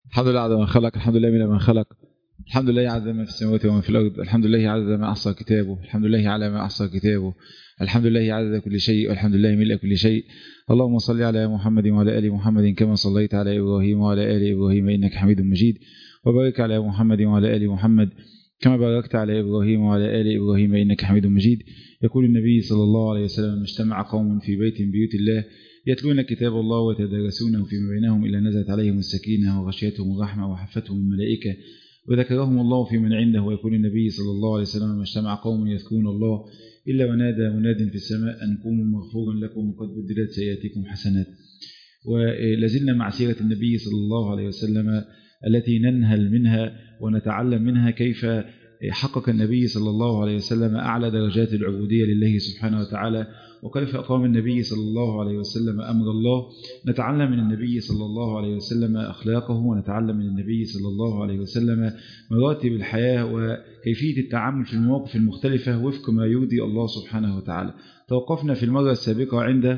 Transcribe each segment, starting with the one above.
الحمد لله عز من خلق الحمد لله من من خلق الحمد لله عز ما في السماوات وما في الأرض الحمد لله عز ما أحصى كتابه الحمد لله على ما أحصى كتابه الحمد لله عز كل شيء والحمد لله ملء كل شيء اللهم صل على محمد وعلى آل محمد كما صليت على إبراهيم وعلى آل إبراهيم إنك حميد مجيد وبارك على محمد وعلى آل محمد كما باركت على إبراهيم وعلى آل إبراهيم إنك حميد مجيد يقول النبي صلى الله عليه وسلم اجتمع قوم في بيت من بيوت الله يتلون كتاب الله ويتدارسونه فيما بينهم إلا نزلت عليهم السكينة وغشيتهم الرحمة وحفتهم الملائكة وذكرهم الله في من عنده ويقول النبي صلى الله عليه وسلم ما اجتمع قوم يذكرون الله إلا ونادى مناد في السماء أن قوموا مغفورا لكم وقد بدلت سيئاتكم حسنات ولازلنا مع سيرة النبي صلى الله عليه وسلم التي ننهل منها ونتعلم منها كيف حقق النبي صلى الله عليه وسلم أعلى درجات العبودية لله سبحانه وتعالى وكيف أقام النبي صلى الله عليه وسلم أمر الله نتعلم من النبي صلى الله عليه وسلم أخلاقه ونتعلم من النبي صلى الله عليه وسلم مراتب الحياة وكيفية التعامل في المواقف المختلفة وفق ما يرضي الله سبحانه وتعالى توقفنا في المرة السابقة عند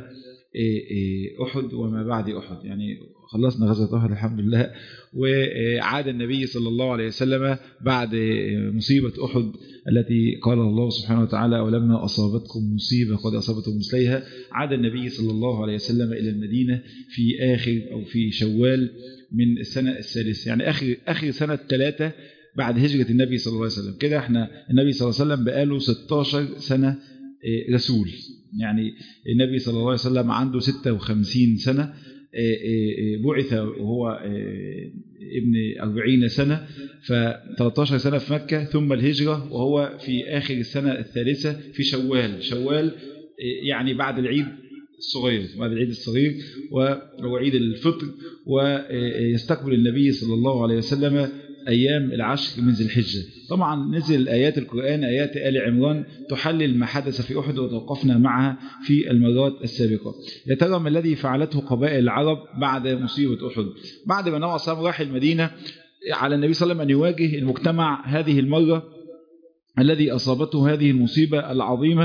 أحد وما بعد أحد يعني خلصنا غزوة أحد الحمد لله وعاد النبي صلى الله عليه وسلم بعد مصيبة أحد التي قال الله سبحانه وتعالى ولما أصابتكم مصيبة قد أصابتكم مثليها عاد النبي صلى الله عليه وسلم إلى المدينة في آخر أو في شوال من السنة الثالثة يعني آخر, آخر سنة ثلاثة بعد هجرة النبي صلى الله عليه وسلم كده احنا النبي صلى الله عليه وسلم بقاله 16 سنة رسول يعني النبي صلى الله عليه وسلم عنده 56 سنة بعث وهو ابن 40 سنة ف 13 سنة في مكة ثم الهجرة وهو في آخر السنة الثالثة في شوال شوال يعني بعد العيد الصغير بعد العيد الصغير وهو عيد الفطر ويستقبل النبي صلى الله عليه وسلم أيام العشر من ذي الحجة طبعا نزل آيات القرآن آيات آل عمران تحلل ما حدث في أحد وتوقفنا معها في المرات السابقة يا ترى ما الذي فعلته قبائل العرب بعد مصيبة أحد بعد ما نوى صام راح المدينة على النبي صلى الله عليه وسلم أن يواجه المجتمع هذه المرة الذي أصابته هذه المصيبة العظيمة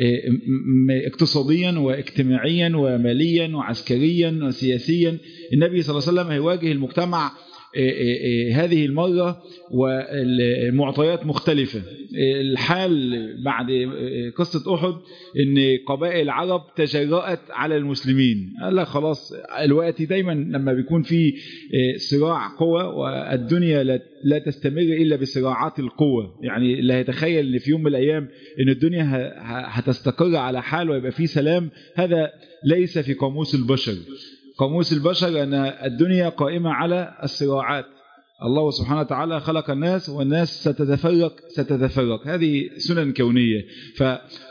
اقتصاديا واجتماعيا وماليا وعسكريا وسياسيا النبي صلى الله عليه وسلم هيواجه المجتمع هذه المرة والمعطيات مختلفة الحال بعد قصة أحد أن قبائل العرب تجرأت على المسلمين قال لك خلاص الوقت دايما لما بيكون في صراع قوة والدنيا لا تستمر إلا بصراعات القوة يعني اللي هيتخيل أن في يوم من الأيام أن الدنيا هتستقر على حال ويبقى في سلام هذا ليس في قاموس البشر قاموس البشر أن الدنيا قائمة على الصراعات الله سبحانه وتعالى خلق الناس والناس ستتفرق ستتفرق هذه سنن كونية ف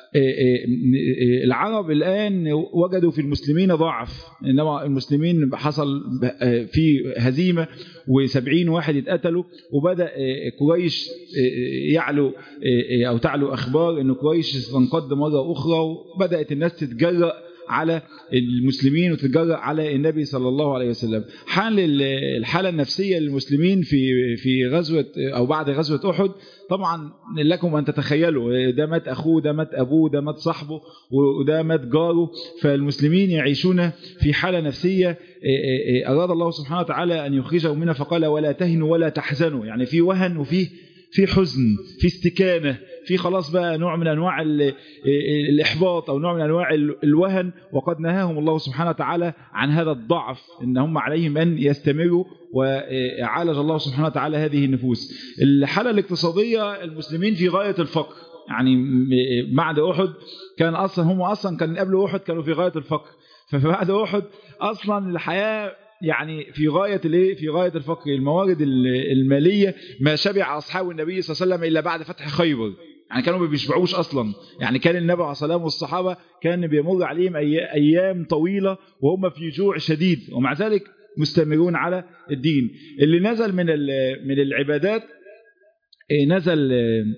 العرب الآن وجدوا في المسلمين ضعف إنما المسلمين حصل في هزيمة وسبعين واحد اتقتلوا وبدأ قريش يعلو أو تعلو أخبار أن قريش تنقض مرة أخرى وبدأت الناس تتجرأ على المسلمين وتتجرأ على النبي صلى الله عليه وسلم حال الحالة النفسية للمسلمين في في غزوة أو بعد غزوة أحد طبعا لكم أن تتخيلوا ده مات أخوه ده مات أبوه ده مات صاحبه وده مات جاره فالمسلمين يعيشون في حالة نفسية أراد الله سبحانه وتعالى أن يخرجهم منها فقال ولا تهنوا ولا تحزنوا يعني في وهن وفي في حزن في استكانة في خلاص بقى نوع من أنواع الإحباط أو نوع من أنواع الوهن وقد نهاهم الله سبحانه وتعالى عن هذا الضعف إن هم عليهم أن يستمروا وعالج الله سبحانه وتعالى هذه النفوس الحالة الاقتصادية المسلمين في غاية الفقر يعني بعد أحد كان أصلا هم أصلا كان قبل أحد كانوا في غاية الفقر فبعد أحد أصلا الحياة يعني في غاية الايه في غاية الفقر الموارد المالية ما شبع أصحاب النبي صلى الله عليه وسلم إلا بعد فتح خيبر يعني كانوا ما بيشبعوش أصلا يعني كان النبي عليه الصلاة والصحابة كان بيمر عليهم أيام طويلة وهم في جوع شديد ومع ذلك مستمرون على الدين اللي نزل من من العبادات نزل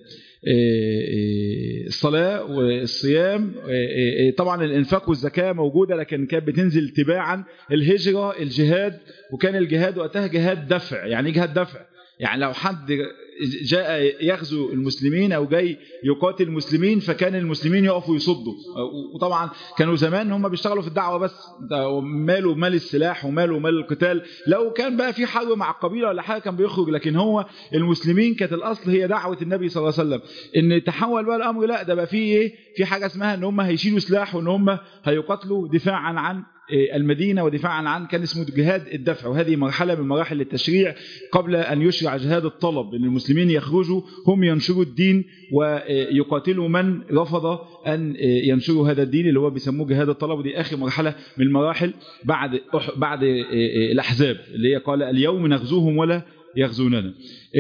الصلاة والصيام طبعا الانفاق والزكاة موجودة لكن كانت بتنزل تباعا الهجرة الجهاد وكان الجهاد وقتها جهاد دفع يعني جهاد دفع يعني لو حد جاء يغزو المسلمين أو جاي يقاتل المسلمين فكان المسلمين يقفوا يصدوا وطبعا كانوا زمان هم بيشتغلوا في الدعوة بس ماله مال السلاح وماله مال القتال لو كان بقى في حرب مع القبيلة ولا حاجة كان بيخرج لكن هو المسلمين كانت الأصل هي دعوة النبي صلى الله عليه وسلم ان تحول بقى الأمر لا ده بقى في ايه في حاجة اسمها ان هم هيشيلوا سلاح وان هم هيقاتلوا دفاعا عن المدينة ودفاعا عن كان اسمه جهاد الدفع وهذه مرحلة من مراحل التشريع قبل أن يشرع جهاد الطلب أن المسلمين يخرجوا هم ينشروا الدين ويقاتلوا من رفض أن ينشروا هذا الدين اللي هو بيسموه جهاد الطلب ودي آخر مرحلة من المراحل بعد بعد الأحزاب اللي هي قال اليوم نغزوهم ولا يغزوننا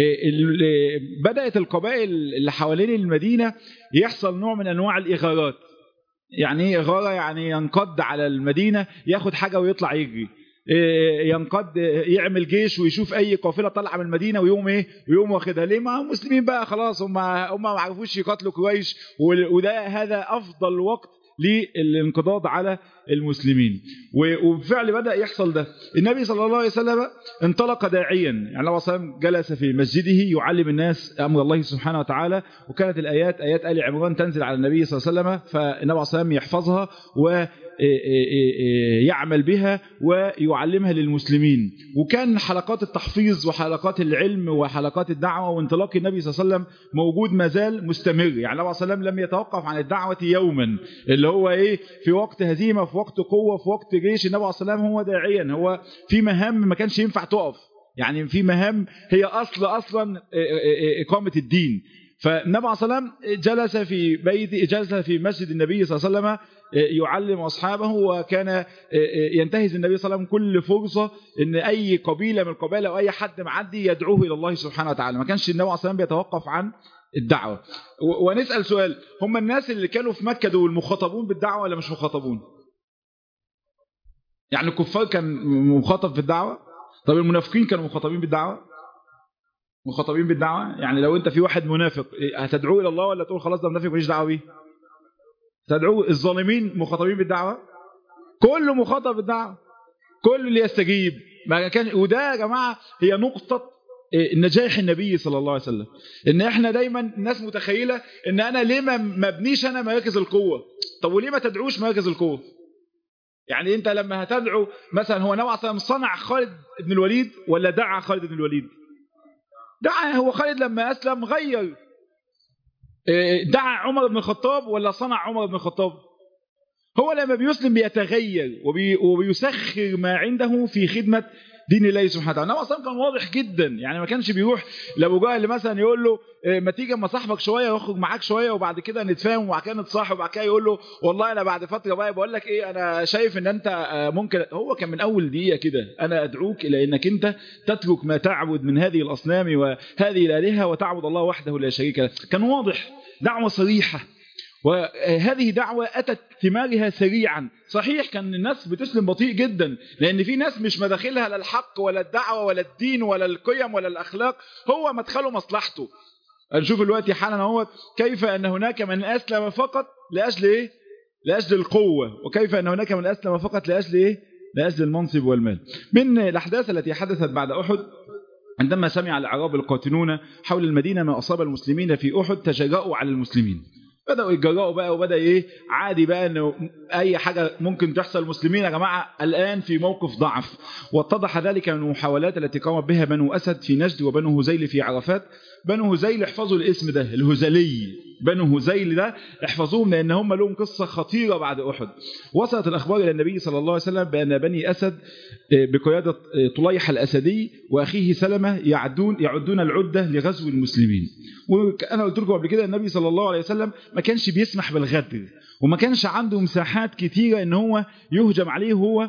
بدأت القبائل اللي حوالين المدينة يحصل نوع من أنواع الإغارات يعني ايه إغارة يعني ينقض على المدينة ياخد حاجة ويطلع يجري ينقض يعمل جيش ويشوف اي قافله طالعه من المدينه ويقوم ايه ويقوم واخدها ليه ما المسلمين بقى خلاص هم هم ما عرفوش يقاتلوا كويس وده هذا افضل وقت للانقضاض على المسلمين وبالفعل بدأ يحصل ده النبي صلى الله عليه وسلم انطلق داعيا يعني الله وسلم جلس في مسجده يعلم الناس أمر الله سبحانه وتعالى وكانت الآيات آيات آل عمران تنزل على النبي صلى الله عليه وسلم فالنبي صلى الله عليه وسلم يحفظها و يعمل بها ويعلمها للمسلمين وكان حلقات التحفيظ وحلقات العلم وحلقات الدعوة وانطلاق النبي صلى الله عليه وسلم موجود ما زال مستمر يعني النبي صلى الله عليه وسلم لم يتوقف عن الدعوة يوما اللي هو ايه في وقت هزيمة في وقت قوة في وقت جيش النبي صلى الله عليه وسلم هو داعيا هو في مهام ما كانش ينفع تقف يعني في مهام هي أصل أصلا إقامة الدين فالنبي صلى الله عليه وسلم جلس في بيت جلس في مسجد النبي صلى الله عليه وسلم يعلم أصحابه وكان ينتهز النبي صلى الله عليه وسلم كل فرصة ان أي قبيلة من القبائل أو أي حد معدي يدعوه إلى الله سبحانه وتعالى ما كانش النبي صلى الله عليه وسلم بيتوقف عن الدعوة ونسأل سؤال هم الناس اللي كانوا في مكة دول مخاطبون بالدعوة ولا مش مخاطبون يعني الكفار كان مخاطب في الدعوة طب المنافقين كانوا مخاطبين بالدعوة مخاطبين بالدعوة يعني لو انت في واحد منافق هتدعوه الى الله ولا تقول خلاص ده منافق ماليش دعوه بيه تدعوه الظالمين مخاطبين بالدعوة كله مخاطب بالدعوة كله اللي يستجيب ما كان وده يا جماعة هي نقطة نجاح النبي صلى الله عليه وسلم ان احنا دايما الناس متخيلة ان انا ليه ما مبنيش انا مراكز القوة طب وليه ما تدعوش مراكز القوة يعني انت لما هتدعو مثلا هو نوع صنع خالد بن الوليد ولا دعا خالد بن الوليد دعا هو خالد لما اسلم غير دعا عمر بن الخطاب ولا صنع عمر بن الخطاب هو لما بيسلم بيتغير وبي وبيسخر ما عنده في خدمة دين الله سبحانه وتعالى النبي اصلا كان واضح جدا يعني ما كانش بيروح لابو جهل مثلا يقول له ما تيجي اما صاحبك شويه واخرج معاك شويه وبعد كده نتفاهم وبعد كده نتصاحب وبعد كده يقول له والله انا بعد فتره بقى بقول لك ايه انا شايف ان انت ممكن هو كان من اول دقيقه كده انا ادعوك الى انك انت تترك ما تعبد من هذه الاصنام وهذه الالهه وتعبد الله وحده لا شريك له كان واضح دعوه صريحه وهذه دعوة أتت ثمارها سريعا صحيح كان الناس بتسلم بطيء جدا لأن في ناس مش مداخلها لا الحق ولا الدعوة ولا الدين ولا القيم ولا الأخلاق هو مدخله مصلحته نشوف دلوقتي حالا هو كيف أن هناك من أسلم فقط لأجل إيه؟ لأجل القوة وكيف أن هناك من أسلم فقط لأجل إيه؟ لأجل المنصب والمال من الأحداث التي حدثت بعد أحد عندما سمع الأعراب القاتلون حول المدينة ما أصاب المسلمين في أحد تجرأوا على المسلمين بدأوا يتجرأوا بقى وبدأ ايه عادي بقى انه اي حاجة ممكن تحصل المسلمين يا جماعة الان في موقف ضعف واتضح ذلك من المحاولات التي قامت بها بنو اسد في نجد وبنو هزيل في عرفات بنو هزيل احفظوا الاسم ده الهزلي بنو هزيل ده احفظوهم لان هم لهم قصة خطيرة بعد احد وصلت الاخبار الى النبي صلى الله عليه وسلم بان بني اسد بقيادة طليح الاسدي واخيه سلمة يعدون يعدون العدة لغزو المسلمين وانا قلت لكم قبل كده النبي صلى الله عليه وسلم ما كانش بيسمح بالغدر وما كانش عنده مساحات كتيرة ان هو يهجم عليه وهو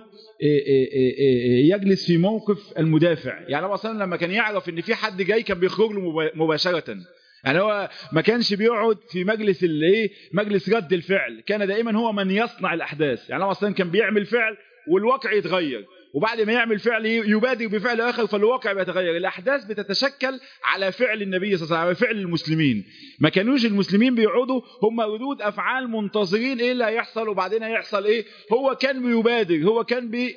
يجلس في موقف المدافع يعني هو اصلا لما كان يعرف ان في حد جاي كان بيخرج له مباشرة يعني هو ما كانش بيقعد في مجلس الايه مجلس رد الفعل كان دائما هو من يصنع الاحداث يعني هو اصلا كان بيعمل فعل والواقع يتغير وبعد ما يعمل فعل يبادر بفعل آخر فالواقع بيتغير الأحداث بتتشكل على فعل النبي صلى الله عليه وسلم على فعل المسلمين ما كانوش المسلمين بيقعدوا هم ردود أفعال منتظرين إيه اللي هيحصل وبعدين هيحصل إيه هو كان بيبادر هو كان بي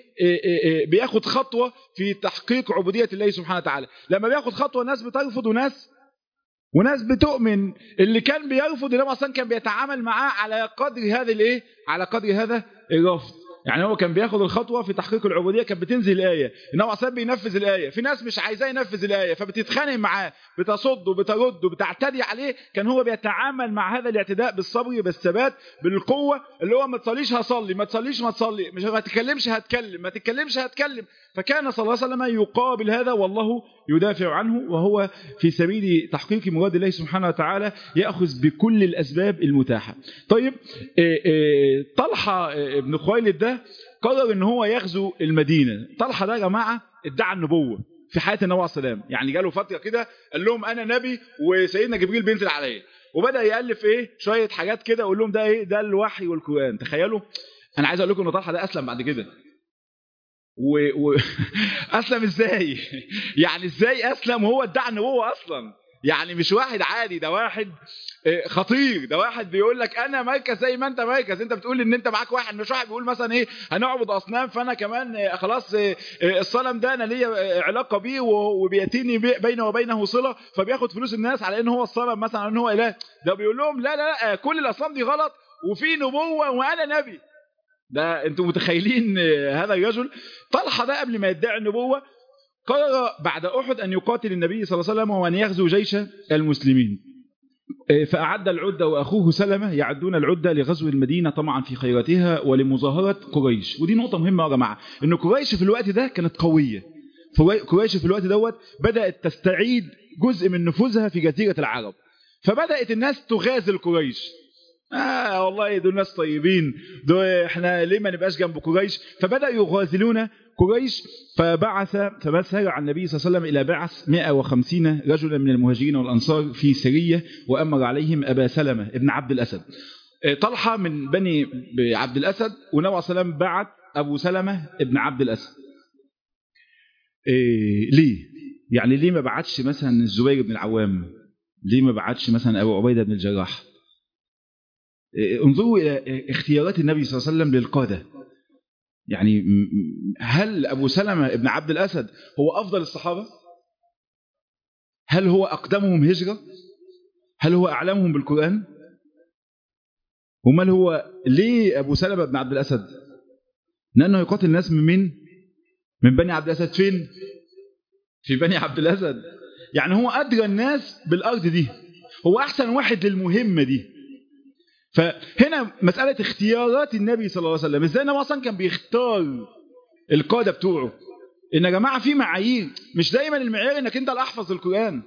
بياخد خطوة في تحقيق عبودية الله سبحانه وتعالى لما بياخد خطوة ناس بترفض وناس وناس بتؤمن اللي كان بيرفض النبي اصلا كان بيتعامل معاه على قدر هذا الايه على قدر هذا الرفض يعني هو كان بياخد الخطوه في تحقيق العبوديه كانت بتنزل الايه النبي اصلا بينفذ الايه في ناس مش عايزاه ينفذ الايه فبتتخانق معاه بتصده بترده بتعتدي عليه كان هو بيتعامل مع هذا الاعتداء بالصبر بالثبات بالقوه اللي هو ما تصليش هصلي ما تصليش ما تصلي مش ما تتكلمش هتكلم ما تتكلمش هتكلم فكان صلى الله عليه وسلم يقابل هذا والله يدافع عنه وهو في سبيل تحقيق مراد الله سبحانه وتعالى ياخذ بكل الاسباب المتاحه طيب طلحه ابن خويلد ده قرر ان هو يغزو المدينه طلحه ده يا جماعه ادعى النبوه في حياه النبي عليه السلام يعني جاله فتره كده قال لهم انا نبي وسيدنا جبريل بينزل عليا وبدا يالف ايه شويه حاجات كده اقول لهم ده ايه ده الوحي والقران تخيلوا انا عايز اقول لكم ان طلحه ده اسلم بعد كده و... و... اسلم ازاي يعني ازاي اسلم وهو ادعى النبوه اصلا يعني مش واحد عادي ده واحد خطير ده واحد بيقول لك انا مركز زي ما انت مركز انت بتقول ان انت معاك واحد مش واحد بيقول مثلا ايه هنعبد اصنام فانا كمان خلاص الصنم ده انا ليا علاقه بيه وبياتيني بينه وبينه صله فبياخد فلوس الناس على ان هو الصنم مثلا على ان هو اله ده بيقول لهم لا لا لا كل الاصنام دي غلط وفي نبوه وانا نبي ده انتوا متخيلين هذا الرجل طلحه ده قبل ما يدعي النبوه قرر بعد احد ان يقاتل النبي صلى الله عليه وسلم وان يغزو جيش المسلمين فأعد العدة وأخوه سلمة يعدون العدة لغزو المدينة طمعا في خيراتها ولمظاهرة قريش ودي نقطة مهمة يا جماعة إن قريش في الوقت ده كانت قوية قريش في الوقت دوت بدأت تستعيد جزء من نفوذها في جزيرة العرب فبدأت الناس تغازل قريش آه والله دول ناس طيبين دول احنا ليه ما نبقاش جنب قريش فبدأ يغازلون قريش فبعث فبسر عن النبي صلى الله عليه وسلم إلى بعث 150 رجلا من المهاجرين والأنصار في سرية وأمر عليهم أبا سلمة ابن عبد الأسد طلحة من بني عبد الأسد ونبي صلى الله عليه وسلم بعت أبو سلمة ابن عبد الأسد إيه ليه؟ يعني ليه ما بعتش مثلا الزبير بن العوام ليه ما بعتش مثلا أبو عبيدة بن الجراح انظروا إلى اختيارات النبي صلى الله عليه وسلم للقادة يعني هل أبو سلمة ابن عبد الأسد هو أفضل الصحابة هل هو أقدمهم هجرة هل هو أعلمهم بالقرآن ومال هو ليه أبو سلمة بن عبد الأسد لأنه يقاتل الناس من مين من بني عبد الأسد فين في بني عبد الأسد يعني هو أدرى الناس بالأرض دي هو أحسن واحد للمهمة دي فهنا مسألة اختيارات النبي صلى الله عليه وسلم ازاي النبي اصلا كان بيختار القادة بتوعه ان يا جماعة في معايير مش دايما المعيار انك انت الاحفظ القرآن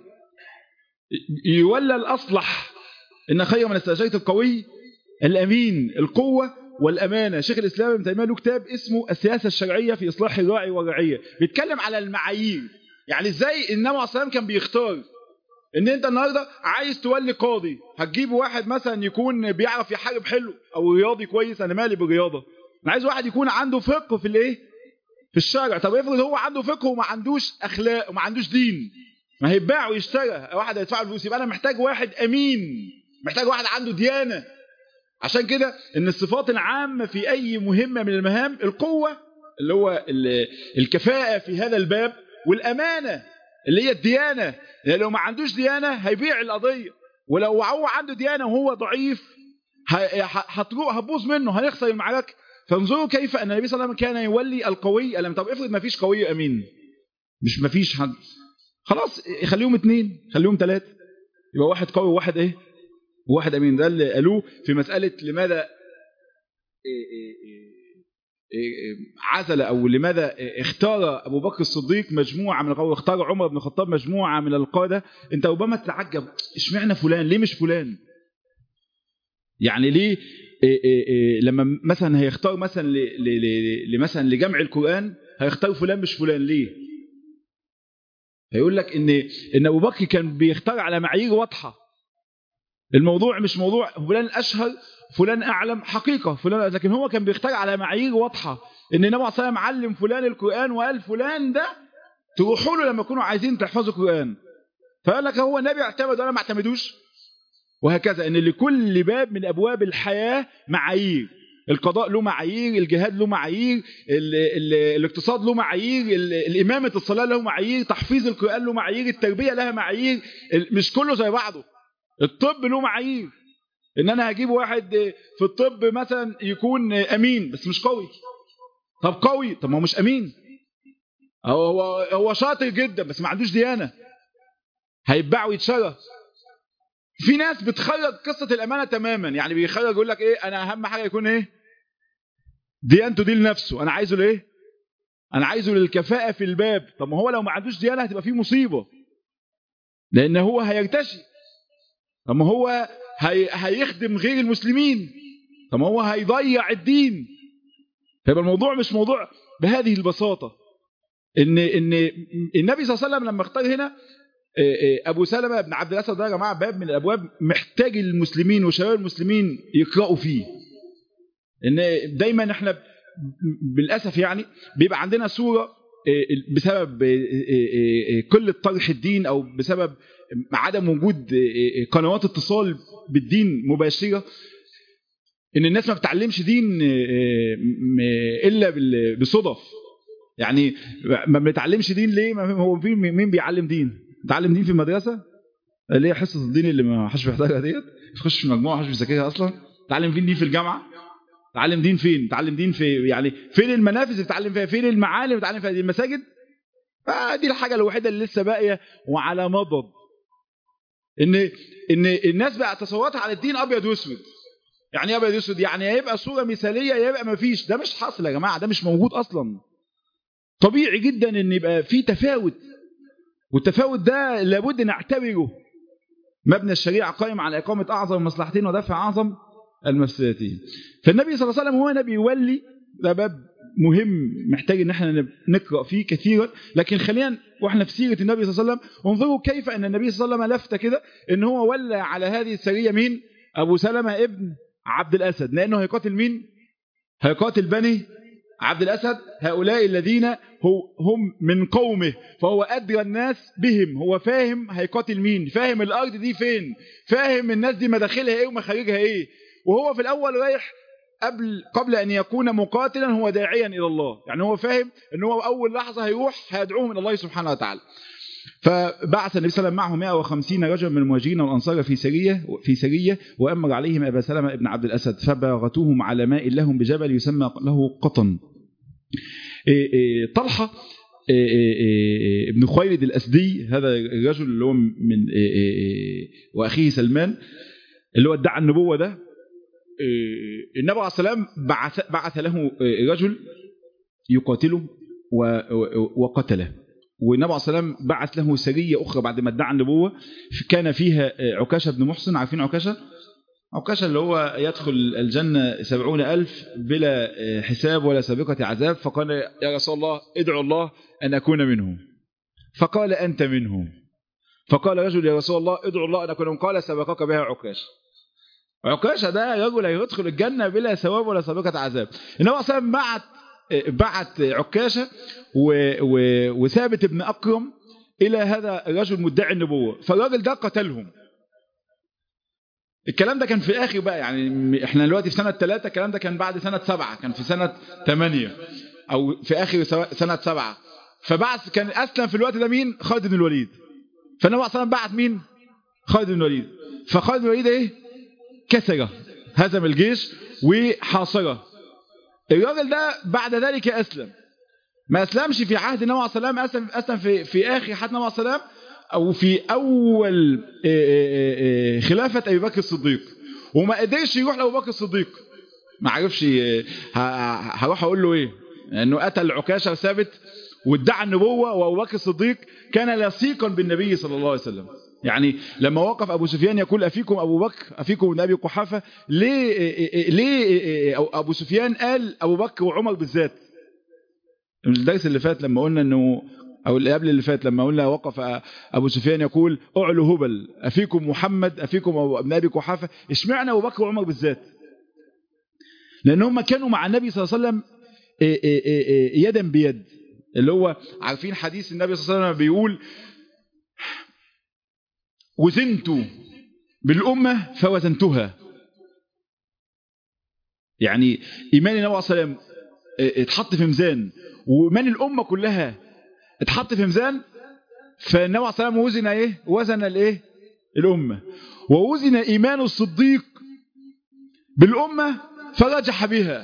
يولى الاصلح ان خير من استاجرت القوي الامين القوة والامانة شيخ الاسلام ابن تيمية له كتاب اسمه السياسة الشرعية في اصلاح الراعي والرعية بيتكلم على المعايير يعني ازاي النبي عليه الصلاه كان بيختار ان انت النهارده عايز تولي قاضي هتجيب واحد مثلا يكون بيعرف يحارب حلو او رياضي كويس انا مالي بالرياضه انا عايز واحد يكون عنده فقه في الايه في الشارع طب افرض هو عنده فقه وما عندوش اخلاق وما عندوش دين ما هيتباع ويشترى واحد هيدفع فلوس يبقى انا محتاج واحد امين محتاج واحد عنده ديانه عشان كده ان الصفات العامه في اي مهمه من المهام القوه اللي هو الكفاءه في هذا الباب والامانه اللي هي الديانه لو ما عندوش ديانة هيبيع القضية ولو هو عنده ديانة وهو ضعيف هتروح هتبوظ منه هيخسر المعركة فانظروا كيف أن النبي صلى الله عليه وسلم كان يولي القوي ألم طب افرض ما فيش قوي أمين مش ما فيش حد خلاص خليهم اثنين خليهم ثلاثة يبقى واحد قوي وواحد ايه وواحد أمين ده اللي قالوه في مسألة لماذا إيه إيه إيه عزل أو لماذا اختار أبو بكر الصديق مجموعة من القوة اختار عمر بن الخطاب مجموعة من القادة انت ربما تتعجب اشمعنى فلان ليه مش فلان يعني ليه إيه إيه إيه لما مثلا هيختار مثلا مثلا لجمع القرآن هيختار فلان مش فلان ليه هيقول لك ان ان ابو بكر كان بيختار على معايير واضحه الموضوع مش موضوع فلان اشهر فلان اعلم حقيقه فلان لكن هو كان بيختار على معايير واضحه ان النبي صلى الله عليه وسلم علم فلان القران وقال فلان ده تروحوا له لما يكونوا عايزين تحفظوا القران فقال لك هو النبي اعتمد وانا ما اعتمدوش وهكذا ان لكل باب من ابواب الحياه معايير القضاء له معايير الجهاد له معايير ال ال الاقتصاد له معايير ال- الإمامة الصلاة له معايير تحفيظ القرآن له معايير التربية لها معايير ال- مش كله زي بعضه الطب له معايير ان انا هجيب واحد في الطب مثلا يكون امين بس مش قوي طب قوي طب ما هو مش امين هو هو هو شاطر جدا بس ما عندوش ديانه هيتباع ويتشرى في ناس بتخرج قصه الامانه تماما يعني بيخرج يقول لك ايه انا اهم حاجه يكون ايه ديانته دي لنفسه انا عايزه لايه انا عايزه للكفاءه في الباب طب ما هو لو ما عندوش ديانه هتبقى فيه مصيبه لان هو هيرتشي طب ما هو هي هيخدم غير المسلمين طب ما هو هيضيع الدين فيبقى الموضوع مش موضوع بهذه البساطة ان ان النبي صلى الله عليه وسلم لما اختار هنا ابو سلمة بن عبد الاسد ده يا جماعه باب من الابواب محتاج المسلمين وشباب المسلمين يقرأوا فيه ان دايما احنا بالاسف يعني بيبقى عندنا صوره بسبب قله طرح الدين او بسبب عدم وجود قنوات اتصال بالدين مباشره ان الناس ما بتعلمش دين الا بصدف يعني ما بنتعلمش دين ليه ما هو في مين بيعلم دين تعلم دين في المدرسه اللي هي حصه الدين اللي ما حدش بيحتاجها ديت تخش في المجموعه ما حدش بيذاكرها اصلا تعلم فين دين في الجامعه تعلم دين فين تعلم دين في يعني فين المنافذ اللي بتعلم فيها فين المعالم اللي بتعلم فيها دي المساجد فدي الحاجه الوحيده اللي لسه باقيه وعلى مضض ان ان الناس بقى تصوراتها على الدين ابيض واسود يعني ايه ابيض واسود يعني يا يبقى صوره مثاليه يا يبقى ما فيش ده مش حاصل يا جماعه ده مش موجود اصلا طبيعي جدا ان يبقى في تفاوت والتفاوت ده لابد نعتبره مبنى الشريعه قائم على اقامه اعظم المصلحتين ودفع اعظم المفسدتين فالنبي صلى الله عليه وسلم هو نبي يولي ده باب مهم محتاج ان احنا نقرا فيه كثيرا لكن خلينا واحنا في سيره النبي صلى الله عليه وسلم انظروا كيف ان النبي صلى الله عليه وسلم لفت كده ان هو ولى على هذه السريه مين ابو سلمة ابن عبد الاسد لانه هيقاتل مين هيقاتل بني عبد الاسد هؤلاء الذين هم من قومه فهو ادرى الناس بهم هو فاهم هيقاتل مين فاهم الارض دي فين فاهم الناس دي مداخلها ايه ومخارجها ايه وهو في الاول رايح قبل قبل ان يكون مقاتلا هو داعيا الى الله يعني هو فاهم ان هو اول لحظه هيروح هيدعوهم الى الله سبحانه وتعالى فبعث النبي صلى الله عليه وسلم معه 150 رجلا من المهاجرين والانصار في سريه في سريه وامر عليهم ابا سلمه ابن عبد الاسد فباغتوهم على ماء لهم بجبل يسمى له قطن طلحه ابن خويلد الاسدي هذا الرجل اللي هو من واخيه سلمان اللي هو ادعى النبوه ده النبي عليه السلام بعث, بعث له رجل يقاتله وقتله والنبي عليه السلام بعث له سرية أخرى بعد ما ادعى النبوة كان فيها عكاشة بن محسن عارفين عكاشة؟ عكاشة اللي هو يدخل الجنة سبعون ألف بلا حساب ولا سابقة عذاب فقال يا رسول الله ادعو الله أن أكون منهم فقال أنت منهم فقال رجل يا رسول الله ادعو الله أن أكون منهم قال سبقك بها عكاشة عكاشة ده رجل هيدخل الجنة بلا ثواب ولا سابقة عذاب النبي عليه السلام بعت بعت عكاشة وثابت ابن أكرم إلى هذا الرجل مدعي النبوة فالراجل ده قتلهم الكلام ده كان في آخر بقى يعني احنا دلوقتي في سنة ثلاثة الكلام ده كان بعد سنة سبعة كان في سنة ثمانية أو في آخر سنة سبعة فبعث كان أسلم في الوقت ده مين خالد بن الوليد فالنبي صلى الله عليه وسلم بعت مين خالد بن الوليد فخالد بن الوليد ايه كسره هزم الجيش وحاصره الراجل ده بعد ذلك أسلم ما أسلمش في عهد النبي عليه السلام أسلم, أسلم في, في آخر حياة النبي عليه السلام أو في أول خلافة أبي بكر الصديق وما قدرش يروح لأبو بكر الصديق ما عرفش هروح أقول له إيه لأنه قتل عكاشة ثابت وادعى النبوة وأبو بكر الصديق كان لصيقا بالنبي صلى الله عليه وسلم يعني لما وقف أبو سفيان يقول أفيكم أبو بكر أفيكم ابن أبي قحافة ليه, ليه أبو سفيان قال أبو بكر وعمر بالذات الدرس اللي فات لما قلنا أنه أو اللي قبل اللي فات لما قلنا وقف أبو سفيان يقول أعلو هبل أفيكم محمد أفيكم ابن أبي قحافة اشمعنا أبو بكر وعمر بالذات لأن هم كانوا مع النبي صلى الله عليه وسلم يدا بيد اللي هو عارفين حديث النبي صلى الله عليه وسلم بيقول وزنت بالأمة فوزنتها يعني إيمان النبي عليه الصلاة والسلام اتحط في ميزان وإيمان الأمة كلها اتحط في ميزان فالنبي عليه الصلاة والسلام وزن إيه وزن الإيه الأمة ووزن إيمان الصديق بالأمة فرجح بها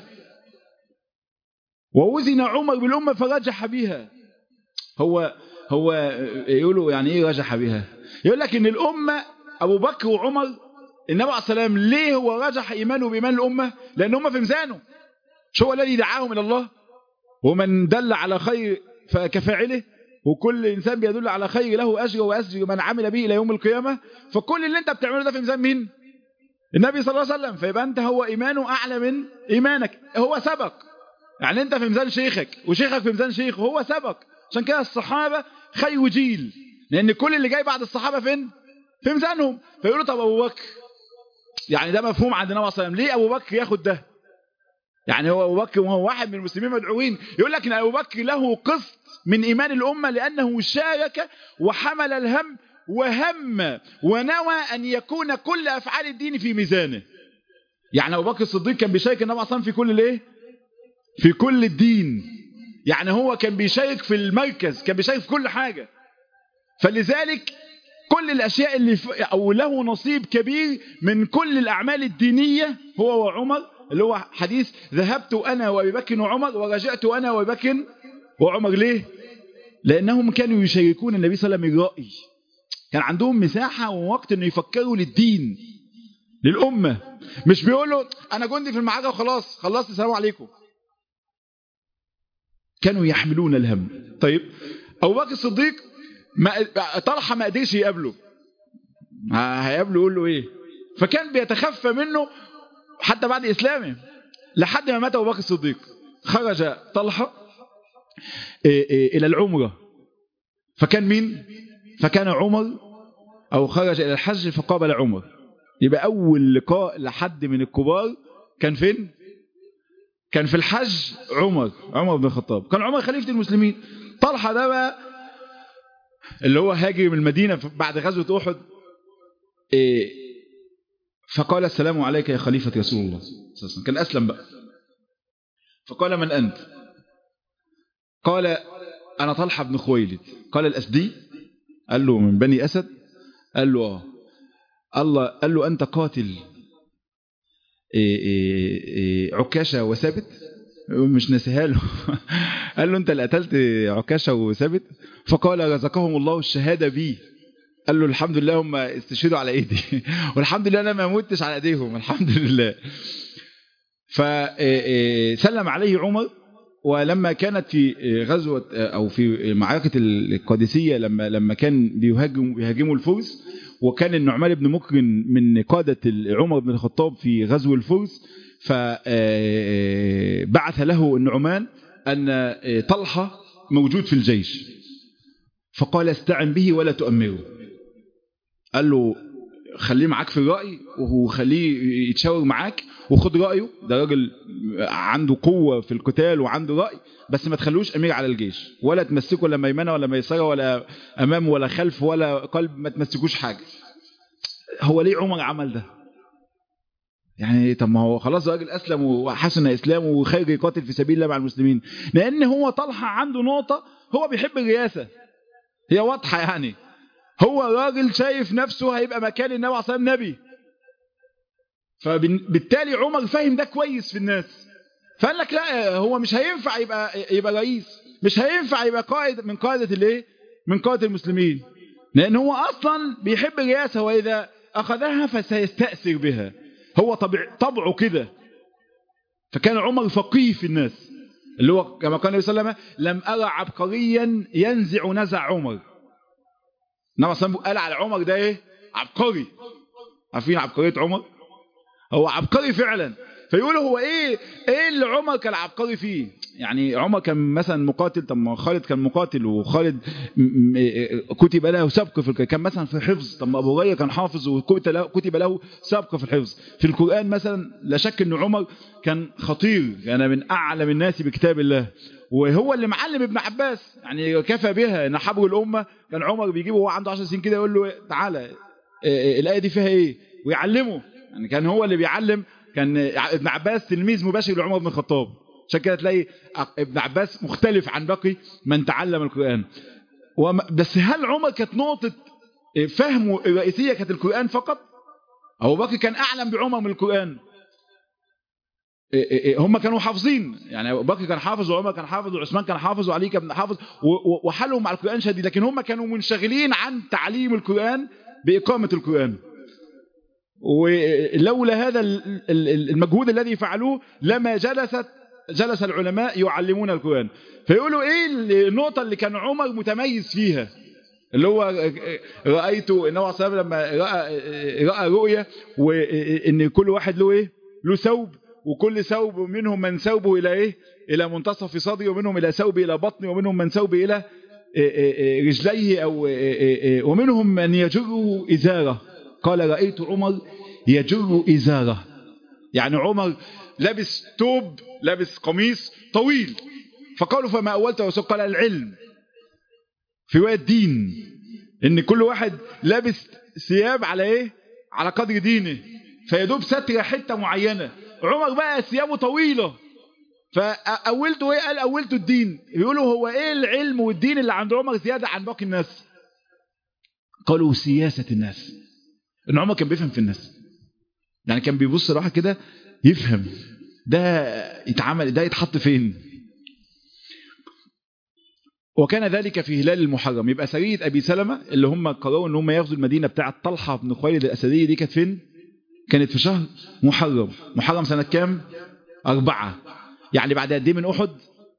ووزن عمر بالأمة فرجح بها هو هو يقولوا يعني ايه رجح بها يقول لك ان الأمة أبو بكر وعمر النبي عليه السلام ليه هو رجح إيمانه بإيمان الأمة لأن هم في ميزانه شو هو الذي دعاهم إلى الله ومن دل على خير كفاعله وكل إنسان بيدل على خير له أجر وأجر من عمل به إلى يوم القيامة فكل اللي انت بتعمله ده في ميزان مين النبي صلى الله عليه وسلم فيبقى انت هو إيمانه أعلى من إيمانك هو سبق يعني انت في ميزان شيخك وشيخك في ميزان شيخ وهو سبق عشان كده الصحابة خير جيل لأن كل اللي جاي بعد الصحابة فين في ميزانهم فيقولوا طب أبو بكر يعني ده مفهوم عند النبي صلى الله عليه وسلم ليه أبو بكر ياخد ده يعني هو أبو بكر وهو واحد من المسلمين مدعوين يقول لك إن أبو بكر له قسط من إيمان الأمة لأنه شارك وحمل الهم وهم ونوى أن يكون كل أفعال الدين في ميزانه يعني أبو بكر الصديق كان بيشارك النبي صلى الله عليه وسلم في كل الايه في كل الدين يعني هو كان بيشارك في المركز كان بيشارك في كل حاجة فلذلك كل الأشياء اللي ف... أو له نصيب كبير من كل الأعمال الدينية هو وعمر اللي هو حديث ذهبت أنا وأبي بكر وعمر ورجعت أنا وأبي بكر وعمر ليه لأنهم كانوا يشاركون النبي صلى الله عليه وسلم الرأي كان عندهم مساحة ووقت أنه يفكروا للدين للأمة مش بيقولوا أنا جندي في المعركة وخلاص خلصت السلام عليكم كانوا يحملون الهم طيب أبو بكر الصديق ما طلحة ما قدرش يقابله هيقابله يقول له ايه فكان بيتخفى منه حتى بعد اسلامه لحد ما مات ابو بكر الصديق خرج طلحة الى العمرة فكان مين فكان عمر او خرج الى الحج فقابل عمر يبقى اول لقاء لحد من الكبار كان فين كان في الحج عمر عمر بن الخطاب كان عمر خليفة المسلمين طلحة ده بقى اللي هو هاجر من المدينة بعد غزوة أحد إيه فقال السلام عليك يا خليفة رسول الله كان أسلم بقى فقال من أنت قال أنا طلحة بن خويلد قال الأسدي قال له من بني أسد قال له آه الله قال له أنت قاتل إيه إيه إيه عكاشة وثابت مش نسيها له قال له انت اللي قتلت عكاشة وثابت فقال رزقهم الله الشهادة بي قال له الحمد لله هم استشهدوا على ايدي والحمد لله انا ما متش على ايديهم الحمد لله فسلم عليه عمر ولما كانت في غزوة أو في معركة القادسية لما لما كان بيهاجم بيهاجموا الفرس وكان النعمان بن مكرم من قادة عمر بن الخطاب في غزو الفرس فبعث له النعمان أن طلحة موجود في الجيش فقال استعن به ولا تؤمره قال له خليه معاك في الرأي وخليه يتشاور معاك وخد رأيه ده راجل عنده قوة في القتال وعنده رأي بس ما تخلوش أمير على الجيش ولا تمسكه لا ميمنة ولا ميسرة ولا أمام ولا خلف ولا قلب ما تمسكوش حاجة هو ليه عمر عمل ده يعني طب ما هو خلاص راجل أسلم وحسن إسلامه وخير يقاتل في سبيل الله مع المسلمين لأن هو طلحة عنده نقطة هو بيحب الرئاسة هي واضحة يعني هو راجل شايف نفسه هيبقى مكان النبي عليه الصلاة والسلام نبي فبالتالي عمر فاهم ده كويس في الناس فقال لك لا هو مش هينفع يبقى يبقى رئيس مش هينفع يبقى قائد من قادة الايه من قادة المسلمين لان هو اصلا بيحب الرئاسة واذا اخذها فسيستأثر بها هو طبع طبعه كده فكان عمر فقيه في الناس اللي هو كما قال النبي صلى الله عليه وسلم لم أرى عبقريا ينزع نزع عمر النبي صلى الله عليه وسلم قال على عمر ده ايه عبقري عارفين عبقرية عمر هو عبقري فعلا فيقولوا هو ايه ايه اللي عمر كان عبقري فيه يعني عمر كان مثلا مقاتل طب ما خالد كان مقاتل وخالد كتب له سبق في كان مثلا في حفظ طب ما ابو هريره كان حافظ وكتب له سبق في الحفظ في القران مثلا لا شك ان عمر كان خطير يعني من اعلم الناس بكتاب الله وهو اللي معلم ابن عباس يعني كفى بها ان حبر الامه كان عمر بيجيبه وهو عنده 10 سنين كده يقول له تعالى الايه دي فيها ايه ويعلمه يعني كان هو اللي بيعلم كان ابن عباس تلميذ مباشر لعمر بن الخطاب عشان كده تلاقي ابن عباس مختلف عن باقي من تعلم القرآن بس هل عمر كانت نقطة فهمه الرئيسية كانت القرآن فقط أبو بكر كان أعلم بعمر من القرآن هم كانوا حافظين يعني ابو بكر كان حافظ وعمر كان حافظ وعثمان كان حافظ وعلي كان حافظ وحالهم مع القرآن شديد لكن هم كانوا منشغلين عن تعليم القرآن بإقامة القرآن ولولا هذا المجهود الذي فعلوه لما جلست جلس العلماء يعلمون القرآن فيقولوا ايه النقطة اللي كان عمر متميز فيها اللي هو رأيت النبي صلى الله عليه وسلم لما رأى, رأى رؤية وان كل واحد له ايه له ثوب وكل ثوب منهم من ثوبه الى ايه الى منتصف صدره ومنهم الى ثوب الى بطنه ومنهم من ثوب الى رجليه او ومنهم من يجره ازاره قال رأيت عمر يجر ازاره يعني عمر لابس توب لابس قميص طويل فقالوا فما اولت وسوق قال العلم في روايه الدين ان كل واحد لابس ثياب على ايه على قدر دينه فيدوب ستر حته معينه عمر بقى ثيابه طويله فاولته ايه قال اولته الدين بيقولوا هو ايه العلم والدين اللي عند عمر زياده عن باقي الناس قالوا سياسه الناس ان عمر كان بيفهم في الناس يعني كان بيبص راحه كده يفهم ده يتعمل ده يتحط فين وكان ذلك في هلال المحرم يبقى سرية أبي سلمة اللي هم قرروا ان هم ياخذوا المدينة بتاعة طلحة بن خويلد الأسدية دي كانت فين كانت في شهر محرم محرم سنة كام أربعة يعني بعد قد ايه من أحد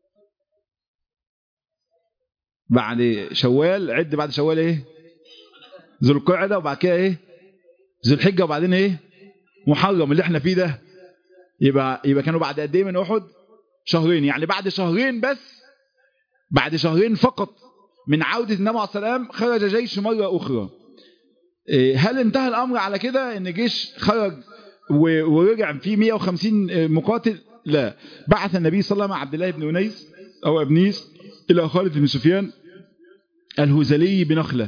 بعد شوال عد بعد شوال ايه ذو القعدة وبعد كده ايه ذو الحجة وبعدين ايه محرم اللي احنا فيه ده يبقى يبقى كانوا بعد قد ايه من احد شهرين يعني بعد شهرين بس بعد شهرين فقط من عودة النبي عليه السلام خرج جيش مرة أخرى هل انتهى الأمر على كده ان جيش خرج ورجع فيه 150 مقاتل لا بعث النبي صلى الله عليه وسلم عبد الله بن أنيس أو أبنيس إلى خالد بن سفيان الهزلي بنخلة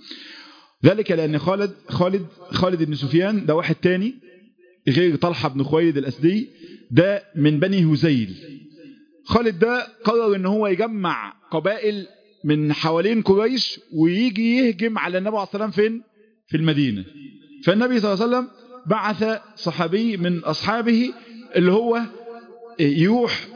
ذلك لأن خالد خالد خالد بن سفيان ده واحد تاني غير طلحة بن خويلد الأسدي ده من بني هزيل خالد ده قرر ان هو يجمع قبائل من حوالين قريش ويجي يهجم على النبي عليه الصلاة والسلام فين في المدينة فالنبي صلى الله عليه وسلم بعث صحابي من أصحابه اللي هو يروح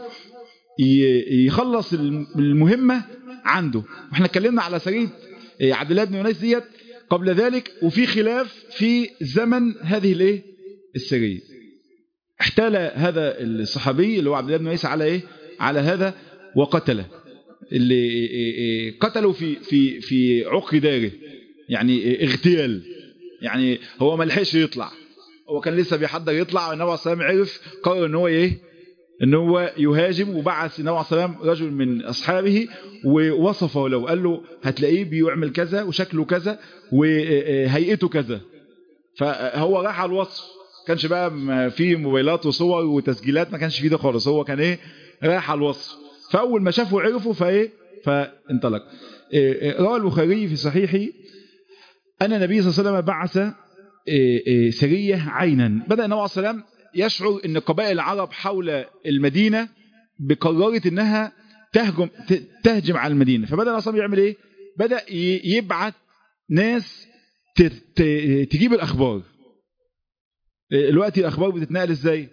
يخلص المهمة عنده واحنا اتكلمنا على سرية عبد الله بن يونس ديت قبل ذلك وفي خلاف في زمن هذه الايه السرية احتال هذا الصحابي اللي هو عبد الله بن يونس على ايه على هذا وقتله اللي قتلوا في في في عق داره يعني اغتيال يعني هو ما لحقش يطلع هو كان لسه بيحضر يطلع والنبي عليه الصلاه والسلام عرف قرر ان هو ايه ان هو يهاجم وبعث النبي عليه الصلاه والسلام رجل من اصحابه ووصفه له قال له هتلاقيه بيعمل كذا وشكله كذا وهيئته كذا فهو راح على الوصف كانش بقى في موبايلات وصور وتسجيلات ما كانش فيه ده خالص هو كان ايه رايح على الوصف فاول ما شافه عرفه فايه فانطلق روى البخاري في صحيحه ان النبي صلى الله عليه وسلم بعث سريه عينا بدا النبي عليه السلام يشعر ان قبائل العرب حول المدينه بقررت انها تهجم تهجم على المدينه فبدا النبي صلى الله عليه وسلم يعمل ايه بدا يبعت ناس تجيب الاخبار الوقت الاخبار بتتنقل ازاي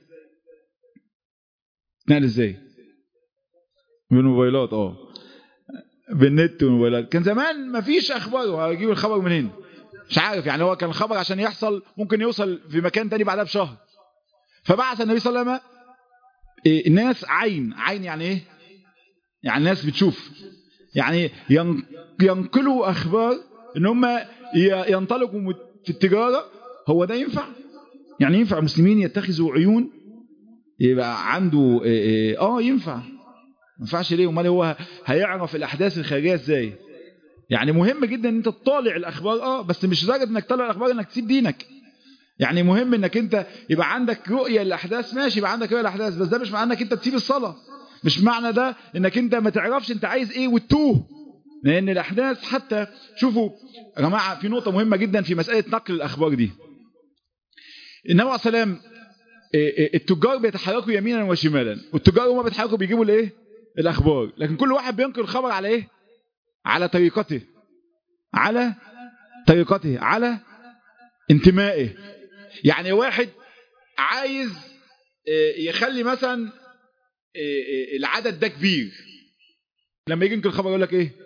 بتتنقل ازاي بالموبايلات اه بالنت والموبايلات كان زمان ما فيش اخبار وهجيب الخبر منين مش عارف يعني هو كان الخبر عشان يحصل ممكن يوصل في مكان تاني بعدها بشهر فبعث النبي صلى الله عليه وسلم إيه ناس عين عين يعني ايه يعني ناس بتشوف يعني ينقلوا اخبار ان هم ينطلقوا في التجارة هو ده ينفع يعني ينفع مسلمين يتخذوا عيون يبقى عنده اه ينفع ما ينفعش ليه امال هو هيعرف الاحداث الخارجيه ازاي يعني مهم جدا ان انت تطالع الاخبار اه بس مش لدرجه انك تطالع الاخبار انك تسيب دينك يعني مهم انك انت يبقى عندك رؤيه للاحداث ماشي يبقى عندك رؤيه للاحداث بس ده مش معنى انك انت تسيب الصلاه مش معنى ده انك انت ما تعرفش انت عايز ايه وتتوه لان الاحداث حتى شوفوا يا جماعه في نقطه مهمه جدا في مساله نقل الاخبار دي النبي عليه السلام التجار بيتحركوا يمينا وشمالا والتجار هم بيتحركوا بيجيبوا الايه الاخبار لكن كل واحد بينقل الخبر على ايه على طريقته على طريقته على انتمائه يعني واحد عايز يخلي مثلا العدد ده كبير لما يجي ينقل الخبر يقول لك ايه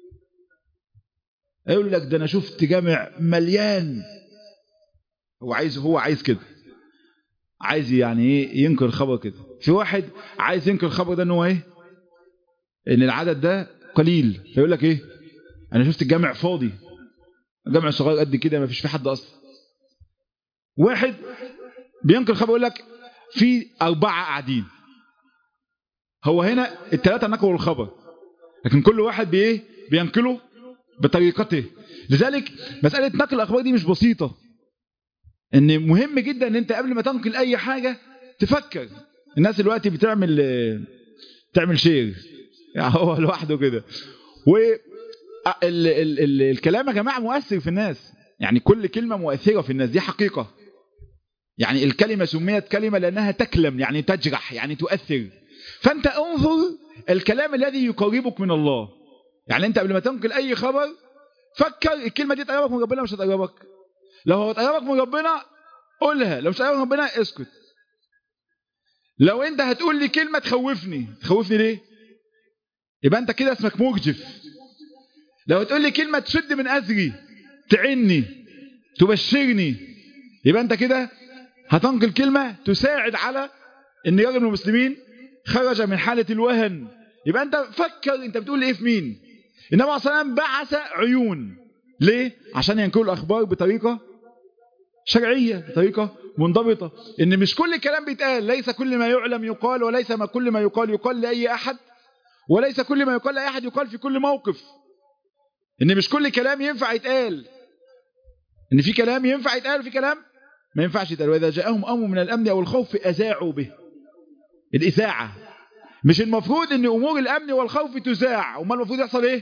يقول لك ده انا شفت جامع مليان هو عايز هو عايز كده عايز يعني ايه ينقل الخبر كده في واحد عايز ينقل الخبر ده ان هو ايه ان العدد ده قليل فيقول لك ايه انا شفت الجامع فاضي الجامع صغير قد كده ما فيش فيه حد اصلا واحد بينقل الخبر يقول لك في اربعه قاعدين هو هنا الثلاثه نقلوا الخبر لكن كل واحد بايه بينقله بطريقته لذلك مساله نقل الاخبار دي مش بسيطه ان مهم جدا ان انت قبل ما تنقل اي حاجة تفكر الناس دلوقتي بتعمل تعمل شير يعني هو لوحده كده و ال ال ال الكلام يا جماعة مؤثر في الناس يعني كل كلمة مؤثرة في الناس دي حقيقة يعني الكلمة سميت كلمة لأنها تكلم يعني تجرح يعني تؤثر فأنت انظر الكلام الذي يقربك من الله يعني أنت قبل ما تنقل أي خبر فكر الكلمة دي تقربك من ربنا مش هتقربك لو هو تقربك من ربنا قولها لو مش تقربك من ربنا اسكت لو انت هتقول لي كلمة تخوفني تخوفني ليه يبقى انت كده اسمك مرجف لو هتقول لي كلمة تشد من أزري تعني تبشرني يبقى انت كده هتنقل كلمة تساعد على ان رجل من المسلمين خرج من حالة الوهن يبقى انت فكر انت بتقول ايه في مين النبي عليه الصلاة والسلام بعث عيون ليه عشان ينقلوا الأخبار بطريقة شرعية بطريقة منضبطة ان مش كل الكلام بيتقال ليس كل ما يعلم يقال وليس ما كل ما يقال يقال لأي أحد وليس كل ما يقال لأي أحد يقال في كل موقف ان مش كل كلام ينفع يتقال ان في كلام ينفع يتقال وفي كلام ما ينفعش يتقال وإذا جاءهم أمر من الأمن أو الخوف أذاعوا به الإذاعة مش المفروض ان أمور الأمن والخوف تذاع وما المفروض يحصل إيه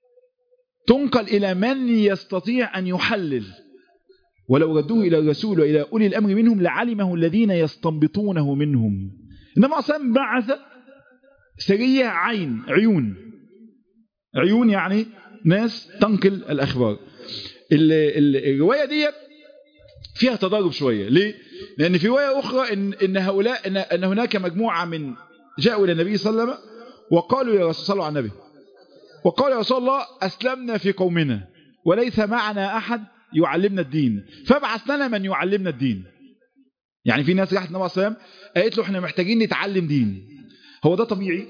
تنقل إلى من يستطيع أن يحلل ولو ردوه إلى الرسول وإلى أولي الأمر منهم لعلمه الذين يستنبطونه منهم إنما أصلا بعث سرية عين عيون عيون يعني ناس تنقل الأخبار الرواية دي فيها تضارب شوية ليه؟ لأن في رواية أخرى إن, إن هؤلاء إن, إن هناك مجموعة من جاءوا إلى النبي صلى الله عليه وسلم وقالوا يا رسول الله على النبي وقال يا رسول الله أسلمنا في قومنا وليس معنا أحد يعلمنا الدين فابعث لنا من يعلمنا الدين يعني في ناس راحت النبي صلى الله عليه وسلم قالت له احنا محتاجين نتعلم دين هو ده طبيعي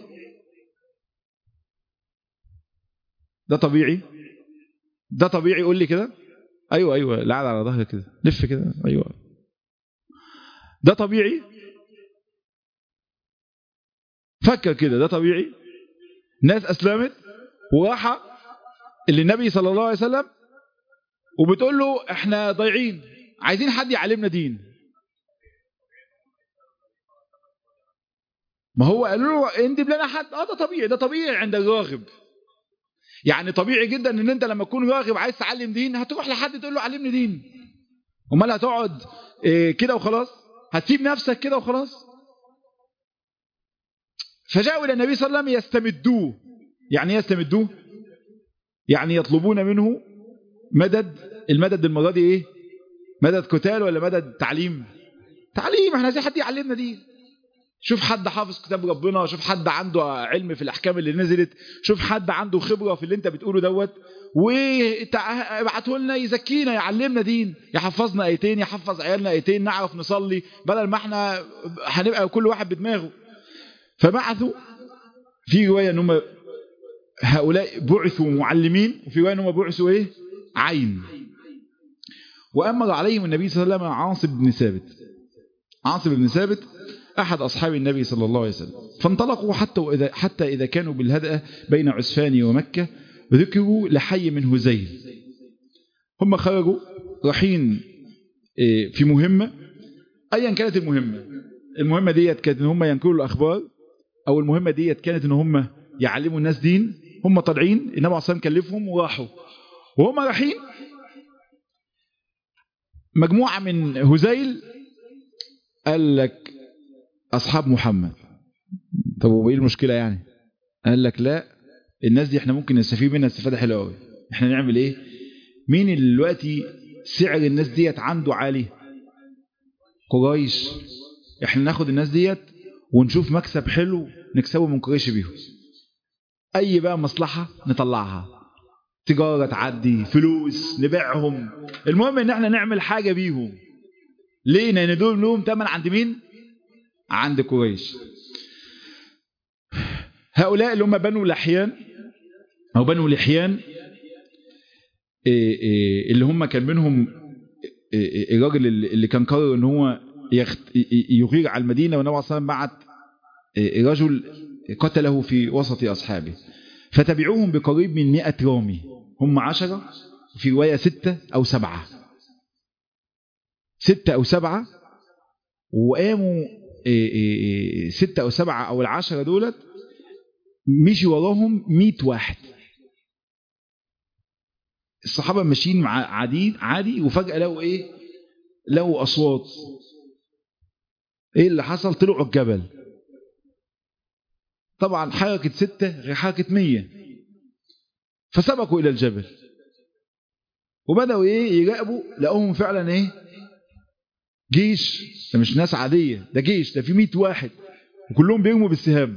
ده طبيعي ده طبيعي قول لي كده ايوه ايوه القعده على ظهرك كده لف كده ايوه ده طبيعي فكر كده ده طبيعي ناس اسلمت وراحة اللي النبي صلى الله عليه وسلم وبتقول له احنا ضايعين عايزين حد يعلمنا دين ما هو قالوا له اندب لنا حد اه ده طبيعي ده طبيعي عند الراغب يعني طبيعي جدا ان انت لما تكون راغب عايز تعلم دين هتروح لحد تقول له علمني دين امال هتقعد إيه كده وخلاص هتسيب نفسك كده وخلاص فجاءوا الى النبي صلى الله عليه وسلم يستمدوه يعني يستمدوه يعني يطلبون منه مدد المدد المرة دي ايه مدد قتال ولا مدد تعليم تعليم احنا عايزين حد يعلمنا دي شوف حد حافظ كتاب ربنا شوف حد عنده علم في الاحكام اللي نزلت شوف حد عنده خبرة في اللي انت بتقوله دوت وابعته لنا يزكينا يعلمنا دين يحفظنا ايتين يحفظ عيالنا ايتين نعرف نصلي بدل ما احنا هنبقى كل واحد بدماغه فبعثوا في رواية ان هم هؤلاء بعثوا معلمين وفي رواية ان هم بعثوا ايه عين وأمر عليهم النبي صلى الله عليه وسلم عاصب بن ثابت عاصب بن ثابت أحد أصحاب النبي صلى الله عليه وسلم فانطلقوا حتى إذا, حتى إذا كانوا بالهدأة بين عسفان ومكة ذكروا لحي من هزيل هم خرجوا رايحين في مهمة أيا كانت المهمة المهمة ديت كانت ان هم ينقلوا الأخبار أو المهمة ديت كانت ان هم يعلموا الناس دين هم طالعين النبي عليه الصلاة كلفهم وراحوا وهم رايحين مجموعة من هزيل قال لك أصحاب محمد طب وإيه المشكلة يعني قال لك لا الناس دي احنا ممكن نستفيد منها استفادة حلوة قوي احنا نعمل ايه مين اللي دلوقتي سعر الناس ديت عنده عالي قريش احنا ناخد الناس ديت ونشوف مكسب حلو نكسبه من قريش بيهم اي بقى مصلحة نطلعها تجارة تعدي فلوس نبيعهم المهم ان احنا نعمل حاجة بيهم ليه لان دول لهم تمن عند مين عند قريش هؤلاء اللي هم بنو لحيان او بنو لحيان اللي هم كان منهم الراجل اللي كان قرر ان هو يغير على المدينة والنبي صلى الله عليه وسلم بعت رجل قتله في وسط أصحابه فتبعوهم بقريب من مئة رامي هم عشرة في رواية ستة أو سبعة ستة أو سبعة وقاموا ستة أو سبعة أو العشرة دولت مشي وراهم مئة واحد الصحابة ماشيين مع عادي عادي وفجأة لقوا ايه لقوا أصوات ايه اللي حصل طلعوا الجبل طبعا حركة ستة غير حركة مية فسبقوا إلى الجبل وبدأوا ايه يراقبوا لقوهم فعلا ايه جيش ده مش ناس عادية ده جيش ده في مئة واحد وكلهم بيرموا بالسهام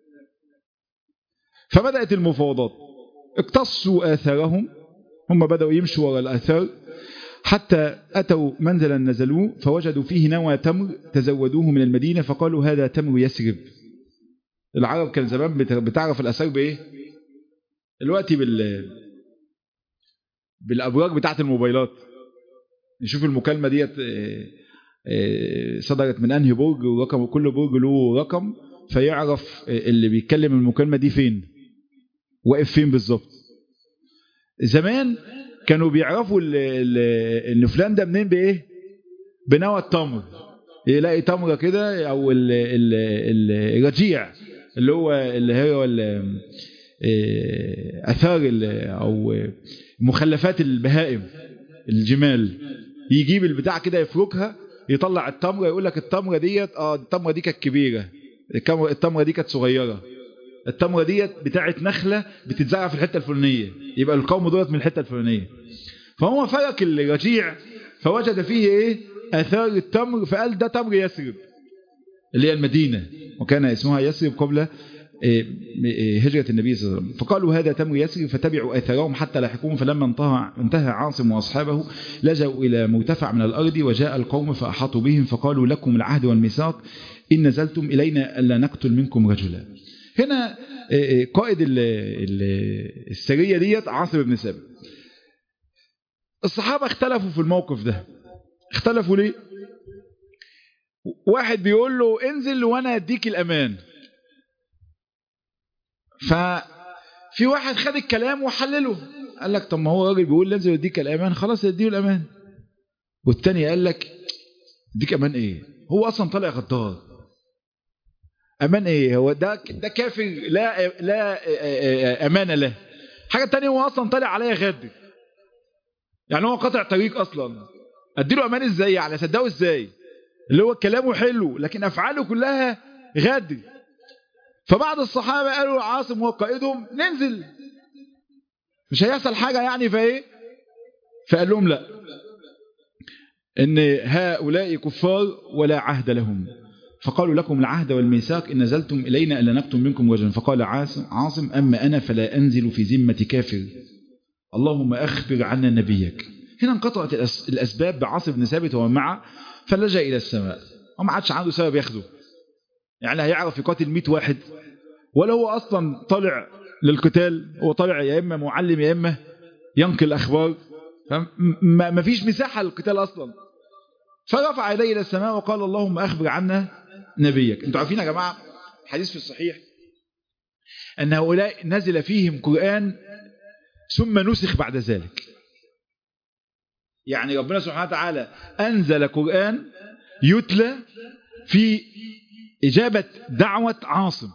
فبدأت المفاوضات اقتصوا آثارهم هم بدأوا يمشوا وراء الآثار حتى أتوا منزلا نزلوه فوجدوا فيه نوى تمر تزودوه من المدينة فقالوا هذا تمر يسرب العرب كان زمان بتعرف الآثار بإيه دلوقتي بال بالأبراج بتاعت الموبايلات نشوف المكالمة ديت صدرت من أنهي برج ورقم كل برج له رقم فيعرف اللي بيتكلم المكالمة دي فين واقف فين بالظبط زمان كانوا بيعرفوا ان فلان ده منين بايه بنوى التمر يلاقي تمره كده او الرجيع اللي هو اللي هو اثار او مخلفات البهائم الجمال يجيب البتاع كده يفركها يطلع التمره يقول لك التمره ديت اه التمره دي كانت كبيره التمره دي كانت صغيره التمره ديت بتاعت نخله بتتزرع في الحته الفلانيه يبقى القوم دولت من الحته الفلانيه فهو فرك الرجيع فوجد فيه ايه اثار التمر فقال ده تمر يثرب اللي هي المدينه وكان اسمها يثرب قبل هجرة النبي صلى الله عليه وسلم فقالوا هذا تمر يسري فتبعوا أثرهم حتى لحقوهم فلما انتهى, انتهى عاصم وأصحابه لجأوا إلى مرتفع من الأرض وجاء القوم فأحاطوا بهم فقالوا لكم العهد والميثاق إن نزلتم إلينا ألا نقتل منكم رجلا هنا قائد السرية ديت عاصم بن ثابت الصحابة اختلفوا في الموقف ده اختلفوا ليه واحد بيقول له انزل وانا اديك الامان ففي واحد خد الكلام وحلله قال لك طب ما هو راجل بيقول انزل واديك الامان خلاص اديه الامان والتاني قال لك اديك امان ايه هو اصلا طالع غدار امان ايه هو ده ده كافر لا لا امانه له حاجه تانية هو اصلا طالع عليا غدر يعني هو قاطع طريق اصلا اديله امان ازاي يعني اصدقه ازاي اللي هو كلامه حلو لكن افعاله كلها غدر فبعض الصحابه قالوا عاصم هو قائدهم ننزل مش هيحصل حاجه يعني فايه فقال لهم لا ان هؤلاء كفار ولا عهد لهم فقالوا لكم العهد والميثاق إن نزلتم إلينا ألا نكتم منكم رجلا فقال عاصم, عاصم أما أنا فلا أنزل في ذمة كافر اللهم أخبر عنا نبيك هنا انقطعت الأسباب بعاصم بن ثابت ومن معه فلجأ إلى السماء وما عادش عنده سبب ياخده يعني هيعرف يقاتل 100 واحد ولا هو أصلا طالع للقتال هو طالع يا إما معلم يا إما ينقل أخبار ما فيش مساحة للقتال أصلا فرفع يديه إلى السماء وقال اللهم أخبر عنا نبيك انتوا عارفين يا جماعة حديث في الصحيح أن هؤلاء نزل فيهم قرآن ثم نسخ بعد ذلك يعني ربنا سبحانه وتعالى أنزل قرآن يتلى في إجابة دعوة عاصم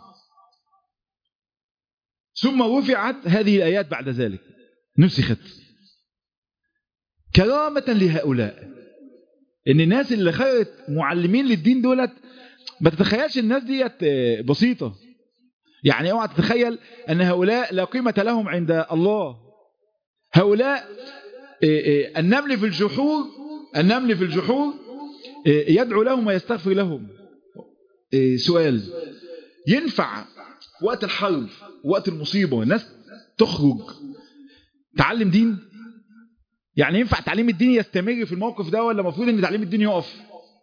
ثم رفعت هذه الآيات بعد ذلك نسخت كرامة لهؤلاء ان الناس اللي خرجت معلمين للدين دولت ما تتخيلش الناس ديت بسيطة يعني اوعى تتخيل ان هؤلاء لا قيمة لهم عند الله هؤلاء النمل في الجحور النمل في الجحور يدعو لهم ويستغفر لهم سؤال ينفع وقت الحرب وقت المصيبة الناس تخرج تعلم دين يعني ينفع تعليم الدين يستمر في الموقف ده ولا المفروض ان تعليم الدين يقف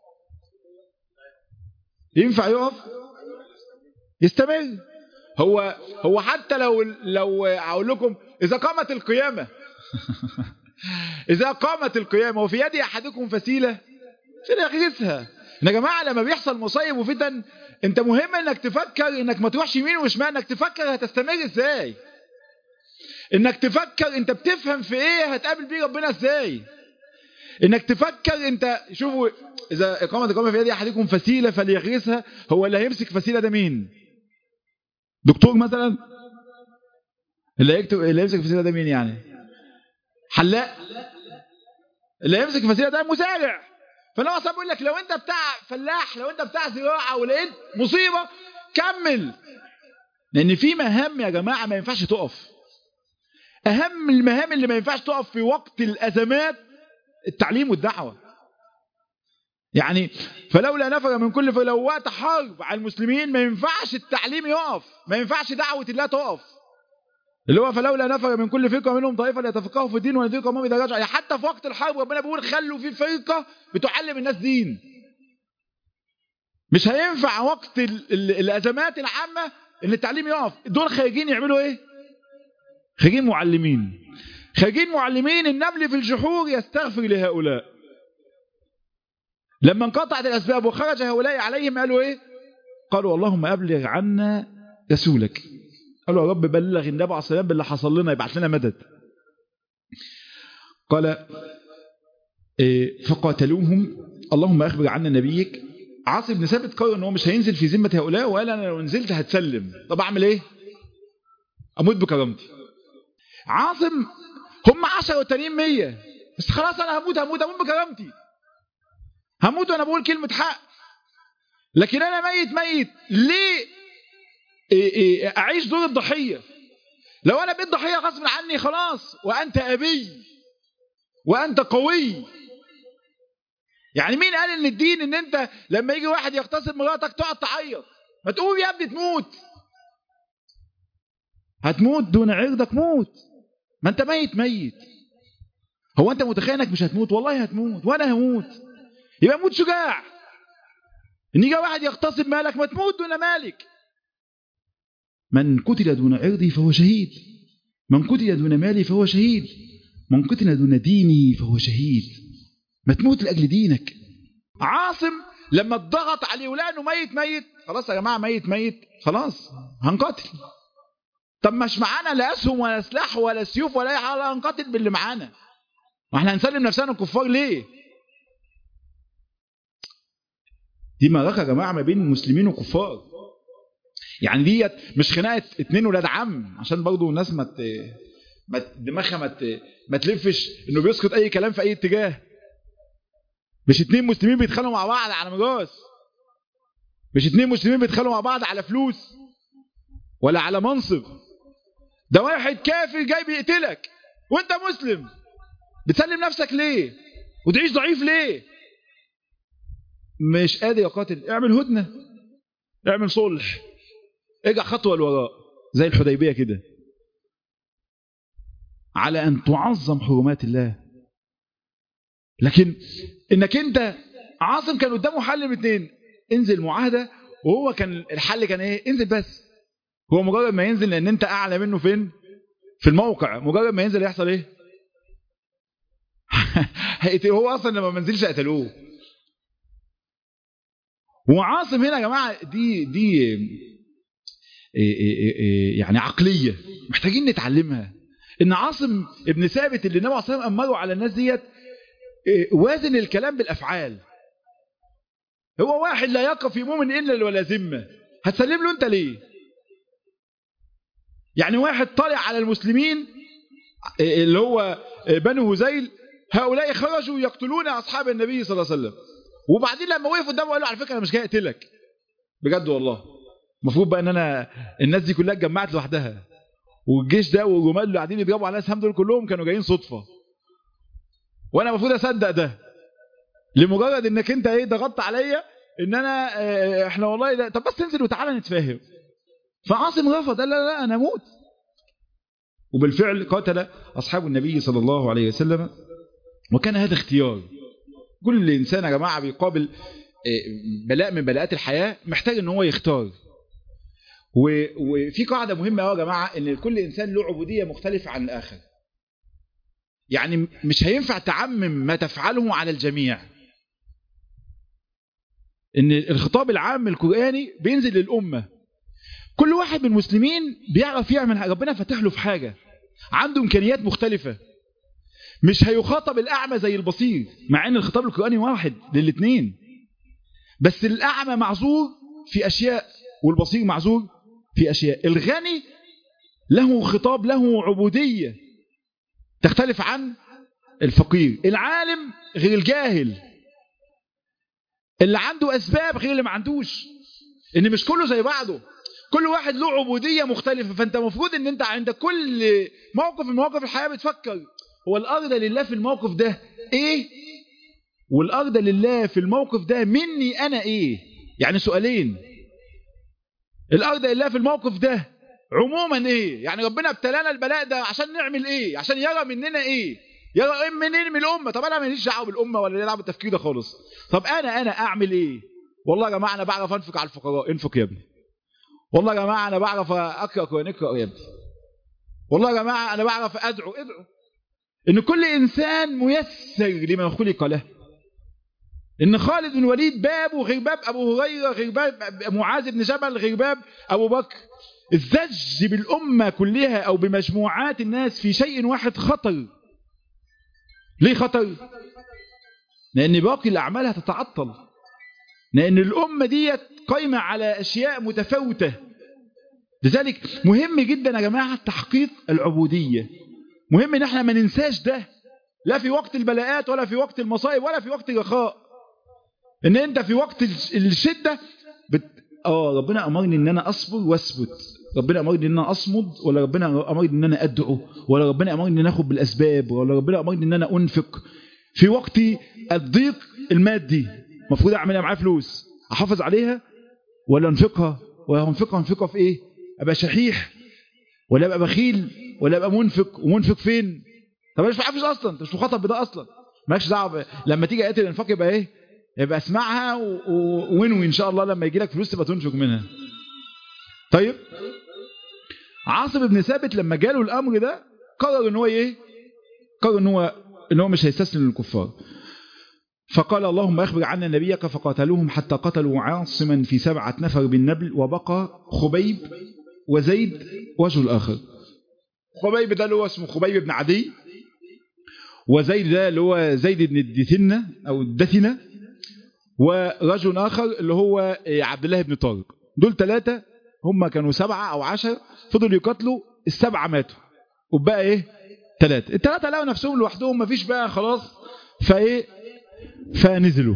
ينفع يقف يستمر هو هو حتى لو لو اقول لكم اذا قامت القيامه اذا قامت القيامه وفي يد احدكم فسيله فليغرسها يا جماعه لما بيحصل مصايب وفتن انت مهم انك تفكر انك ما تروحش يمين وشمال انك تفكر هتستمر ازاي انك تفكر انت بتفهم في ايه هتقابل بيه ربنا ازاي انك تفكر انت شوفوا اذا اقامه اقامه في يد احدكم فسيله فليغرسها هو اللي هيمسك فسيله ده مين دكتور مثلا اللي هيكتب اللي هيمسك فسيله ده مين يعني حلاق اللي هيمسك فسيله ده مزارع فانا اصلا بقول لك لو انت بتاع فلاح لو انت بتاع زراعه ولقيت مصيبه كمل لان في مهام يا جماعه ما ينفعش تقف اهم المهام اللي ما ينفعش تقف في وقت الازمات التعليم والدعوه يعني فلولا نفر من كل فلو وقت حرب على المسلمين ما ينفعش التعليم يقف ما ينفعش دعوه الله تقف اللي هو فلولا نفر من كل فرقه منهم طائفه ليتفقهوا في الدين ونذيق قومهم اذا رجعوا يعني حتى في وقت الحرب ربنا بيقول خلوا في فرقه بتعلم الناس دين مش هينفع وقت ال ال الازمات العامه ان التعليم يقف دول خارجين يعملوا ايه خارجين معلمين خارجين معلمين النمل في الجحور يستغفر لهؤلاء لما انقطعت الاسباب وخرج هؤلاء عليهم قالوا ايه قالوا اللهم ابلغ عنا رسولك قالوا يا رب بلغ النبي عليه الصلاه باللي حصل لنا يبعث لنا مدد قال إيه فقاتلوهم اللهم اخبر عنا نبيك عاصم بن ثابت قال ان هو مش هينزل في ذمه هؤلاء وقال انا لو نزلت هتسلم طب اعمل ايه اموت بكرامتي عاصم هم 10 والتانيين 100 بس خلاص انا هموت هموت هموت بكرامتي هموت وانا بقول كلمه حق لكن انا ميت ميت ليه إيه إيه اعيش دور الضحيه لو انا بقيت ضحيه غصب عني خلاص وانت ابي وانت قوي يعني مين قال ان الدين ان انت لما يجي واحد يغتصب مراتك تقعد تعيط ما تقول يا ابني تموت هتموت دون عرضك موت ما انت ميت ميت هو انت متخيل انك مش هتموت والله هتموت وانا هموت يبقى موت شجاع ان يجي واحد يغتصب مالك ما تموت دون مالك من قتل دون عرضي فهو شهيد من قتل دون مالي فهو شهيد من قتل دون ديني فهو شهيد ما تموت لأجل دينك عاصم لما اتضغط عليه ولقى انه ميت ميت خلاص يا جماعه ميت ميت خلاص هنقاتل طب مش معانا لا اسهم ولا سلاح ولا سيوف ولا اي حاجه هنقاتل باللي معانا واحنا هنسلم نفسنا الكفار ليه دي معركه يا جماعه ما بين مسلمين وكفار يعني ديت مش خناقه اتنين ولاد عم عشان برضه الناس ما ما دماغها ما ما تلفش انه بيسقط اي كلام في اي اتجاه مش اتنين مسلمين بيتخانقوا مع بعض على ميراث مش اتنين مسلمين بيتخانقوا مع بعض على فلوس ولا على منصب ده واحد كافر جاي بيقتلك وانت مسلم بتسلم نفسك ليه وتعيش ضعيف ليه مش قادر يقاتل اعمل هدنة اعمل صلح ارجع خطوة لوراء زي الحديبية كده على أن تعظم حرمات الله لكن انك انت عاصم كان قدامه حل من اتنين انزل معاهدة وهو كان الحل كان ايه انزل بس هو مجرد ما ينزل لان انت اعلى منه فين في الموقع مجرد ما ينزل يحصل ايه هو اصلا لما ما نزلش قتلوه وعاصم هنا يا جماعه دي دي يعني عقليه محتاجين نتعلمها ان عاصم ابن ثابت اللي النبي عليه الصلاه والسلام امره على الناس ديت وازن الكلام بالافعال هو واحد لا يقف في مؤمن الا ولا ذمه هتسلم له انت ليه يعني واحد طالع على المسلمين اللي هو بنو هزيل هؤلاء خرجوا يقتلون أصحاب النبي صلى الله عليه وسلم وبعدين لما وقف قدامه قال له على فكرة أنا مش جاي أقتلك بجد والله المفروض بقى ان انا الناس دي كلها اتجمعت لوحدها والجيش ده والجمال اللي قاعدين يضربوا على الاسهام دول كلهم كانوا جايين صدفه وانا المفروض اصدق ده لمجرد انك انت ايه ضغطت عليا ان انا اه احنا والله ده طب بس تنزل وتعالى نتفاهم فعاصم رفض قال لا لا انا اموت وبالفعل قاتل اصحاب النبي صلى الله عليه وسلم وكان هذا اختيار كل انسان يا جماعه بيقابل بلاء من بلاءات الحياه محتاج ان هو يختار وفي قاعده مهمه قوي يا جماعه ان كل انسان له عبوديه مختلفه عن الاخر يعني مش هينفع تعمم ما تفعله على الجميع ان الخطاب العام القرآني بينزل للأمة كل واحد من المسلمين بيعرف يعمل ربنا فتح له في حاجة عنده إمكانيات مختلفة مش هيخاطب الأعمى زي البصير مع ان الخطاب القرآني واحد للاثنين بس الأعمى معذور في أشياء والبصير معذور في أشياء الغني له خطاب له عبودية تختلف عن الفقير العالم غير الجاهل اللي عنده أسباب غير اللي ما عندوش إن مش كله زي بعضه كل واحد له عبودية مختلفة فأنت مفروض إن أنت عند كل موقف من مواقف الحياة بتفكر هو الأرض لله في الموقف ده إيه والأرض لله في الموقف ده مني أنا إيه يعني سؤالين الأرض لله في الموقف ده عموما إيه يعني ربنا ابتلانا البلاء ده عشان نعمل إيه عشان يرى مننا إيه يرى إيه منين من الأمة طب أنا ماليش دعوه بالأمة ولا ليه دعوه بالتفكير ده خالص طب أنا أنا أعمل إيه والله يا جماعة أنا بعرف أنفق على الفقراء انفق يا ابني والله يا جماعة أنا بعرف أقرأ ونقرأ يا ابني والله يا جماعة أنا بعرف أدعو ادعو إن كل إنسان ميسر لما خلق له إن خالد بن الوليد بابه غير باب أبو هريرة غير باب معاذ بن جبل غير باب أبو بكر الزج بالأمة كلها أو بمجموعات الناس في شيء واحد خطر ليه خطر؟ لأن باقي الأعمال هتتعطل لأن الأمة دي قايمة على أشياء متفاوتة لذلك مهم جدا يا جماعة تحقيق العبودية مهم ان احنا ما ننساش ده لا في وقت البلاءات ولا في وقت المصائب ولا في وقت الرخاء ان انت في وقت الشدة بت... اه ربنا امرني ان انا اصبر واثبت ربنا امرني ان انا اصمد ولا ربنا امرني ان انا ادعو ولا ربنا امرني ان انا اخد بالاسباب ولا ربنا امرني ان انا انفق في وقت الضيق المادي المفروض اعملها معايا فلوس احافظ عليها ولا انفقها ولا انفقها انفقها في ايه ابقى شحيح ولا ابقى بخيل ولا ابقى منفق ومنفق فين طب انا مش عارف اصلا انت مش مخاطب بده اصلا مالكش دعوه لما تيجي ايات الانفاق يبقى ايه يبقى اسمعها وانوي ان شاء الله لما يجي لك فلوس تبقى تنفق منها طيب عاصم بن ثابت لما جاله الامر ده قرر ان هو ايه قرر ان هو ان هو مش هيستسلم للكفار فقال اللهم اخبر عنا نبيك فقاتلوهم حتى قتلوا عاصما في سبعة نفر بالنبل وبقى خبيب وزيد رجل آخر خبيب ده اللي هو اسمه خبيب بن عدي وزيد ده اللي هو زيد بن الدثنة أو الدثنة ورجل آخر اللي هو عبد الله بن طارق دول ثلاثة هم كانوا سبعة أو عشر فضلوا يقتلوا السبعة ماتوا وبقى إيه ثلاثة الثلاثة لقوا نفسهم لوحدهم مفيش بقى خلاص فإيه فنزلوا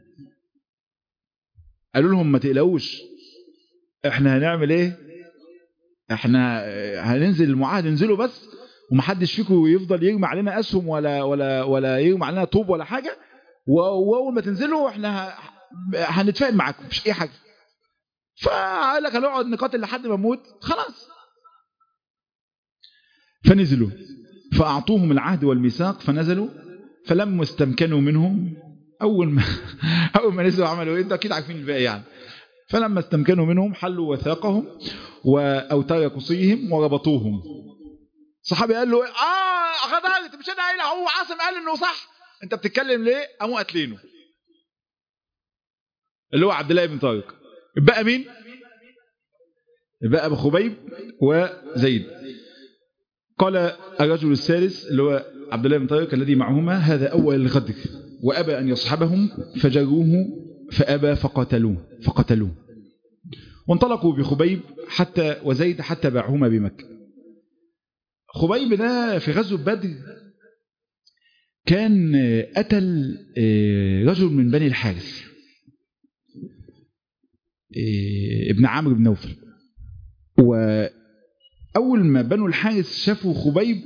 قالوا لهم ما تقلقوش احنا هنعمل ايه احنا هننزل المعاهد انزلوا بس ومحدش فيكم يفضل يرمي علينا اسهم ولا ولا ولا يرمي علينا طوب ولا حاجه واول ما تنزلوا احنا هنتفاهم معاكم مش اي حاجه فقال لك هنقعد نقاتل لحد ما نموت خلاص فنزلوا فاعطوهم العهد والميثاق فنزلوا فلما استمكنوا منهم اول ما اول ما نزلوا عملوا ايه انتوا اكيد عارفين الباقي يعني فلما استمكنوا منهم حلوا وثاقهم وأوتار قصيهم وربطوهم صحابي قال له اه غدرت مش انا قايل هو عاصم قال انه صح انت بتتكلم ليه قاموا قاتلينه اللي هو عبد الله بن طارق بقى مين بقى ابو خبيب وزيد قال الرجل الثالث اللي هو عبد الله بن طارق الذي معهما هذا اول الغدر وابى ان يصحبهم فجروه فأبى فقتلوه فقتلوه وانطلقوا بخبيب حتى وزيد حتى باعهما بمكة خبيب ده في غزوة بدر كان قتل رجل من بني الحارث ابن عمرو بن نوفل وأول ما بنو الحارث شافوا خبيب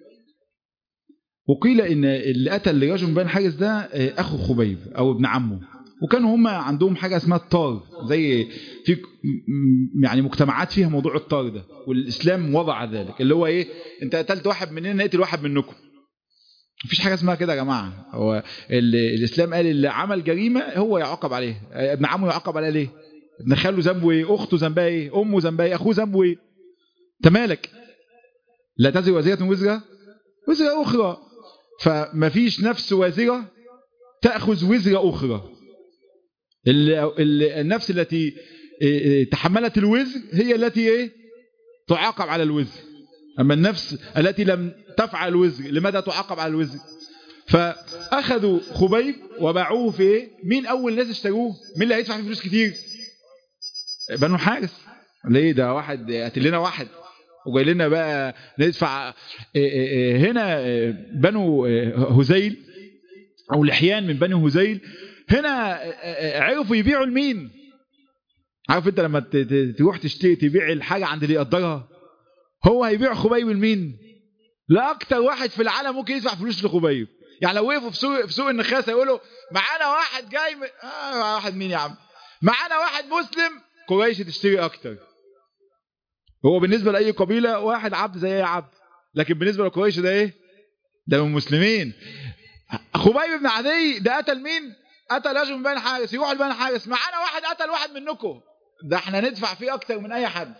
وقيل ان اللي قتل رجل من بني الحارث ده اخو خبيب او ابن عمه وكانوا هم عندهم حاجة اسمها الطار زي في يعني مجتمعات فيها موضوع الطار ده والإسلام وضع ذلك اللي هو ايه انت قتلت واحد مننا نقتل واحد منكم مفيش حاجة اسمها كده يا جماعة هو الإسلام قال اللي عمل جريمة هو يعاقب عليه ابن عمه يعاقب عليه ليه ابن خاله ذنبه ايه اخته ذنبها ايه امه ذنبها ايه اخوه ذنبه ايه انت مالك لا تزر وزيرة وزرة وزرة أخرى فمفيش نفس وازرة تأخذ وزرة أخرى النفس التي تحملت الوزر هي التي ايه تعاقب على الوزر أما النفس التي لم تفعل الوزر لماذا تعاقب على الوزر فأخذوا خبيب وباعوه في ايه مين أول ناس اشتروه مين اللي هيدفع فيه فلوس كتير بنو حارس ليه ده واحد قتل لنا واحد وجاي لنا بقى ندفع هنا بنو هزيل او لحيان من بني هزيل هنا عرفوا يبيعوا لمين عارف انت لما تروح تشتري تبيع الحاجة عند اللي يقدرها هو هيبيع خبيب لمين لا اكتر واحد في العالم ممكن يدفع فلوس لخبيب يعني لو وقفوا في سوق في سوق النخاسه يقولوا معانا واحد جاي من... آه واحد مين يا عم معانا واحد مسلم قريش تشتري اكتر هو بالنسبة لأي قبيلة واحد عبد زي أي عبد لكن بالنسبة لقريش ده ايه ده من المسلمين خبيب بن عدي ده قتل مين قتل رجل من بني حارس يروح لبني حارس معانا واحد قتل واحد منكم ده احنا ندفع فيه اكتر من اي حد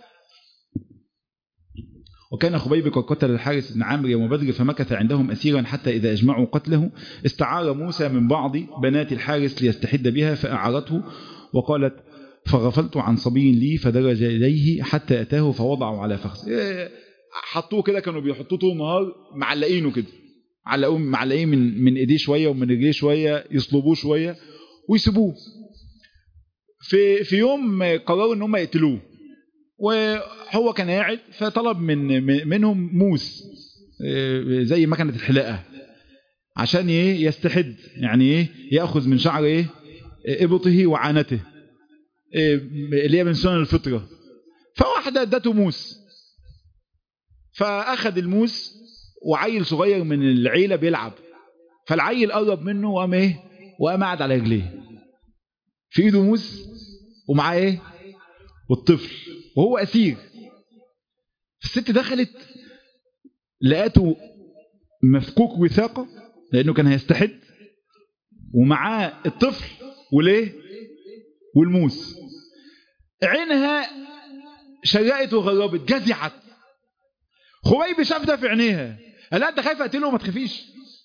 وكان خبيب قد قتل الحارس بن عامر يوم بدر فمكث عندهم أسيرا حتى إذا أجمعوا قتله استعار موسى من بعض بنات الحارس ليستحد بها فأعارته وقالت فغفلت عن صبي لي فدرج إليه حتى أتاه فوضعه على فخذ حطوه كده كانوا بيحطوه طول النهار معلقينه كده معلقوه معلقين من من ايديه شويه ومن رجليه شويه يصلبوه شويه ويسيبوه في في يوم قرروا ان هم يقتلوه وهو كان قاعد فطلب من منهم موس زي مكنه الحلاقه عشان ايه يستحد يعني ايه ياخذ من شعر ايه ابطه وعانته اللي هي من سنن الفطره فواحده ادته موس فاخذ الموس وعيل صغير من العيله بيلعب فالعيل قرب منه وقام ايه وقام قاعد على رجليه في ايده موس ومعاه ايه والطفل وهو اسير الست دخلت لقاته مفكوك وثاقه لانه كان هيستحد ومعاه الطفل وليه والموس عينها شرقت وغربت جزعت خبيب شاف ده في عينيها قال انت خايف اقتله وما تخافيش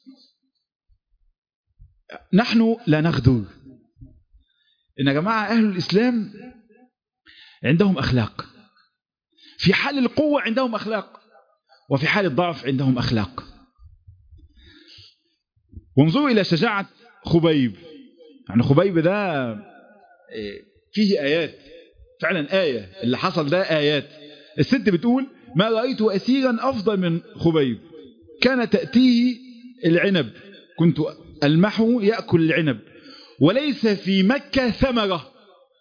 نحن لا نغدر ان يا جماعه اهل الاسلام عندهم اخلاق في حال القوه عندهم اخلاق وفي حال الضعف عندهم اخلاق وانظروا الى شجاعه خبيب يعني خبيب ده فيه ايات فعلا ايه اللي حصل ده ايات الست بتقول ما رأيت أسيرا أفضل من خبيب كان تأتيه العنب كنت ألمحه يأكل العنب وليس في مكة ثمرة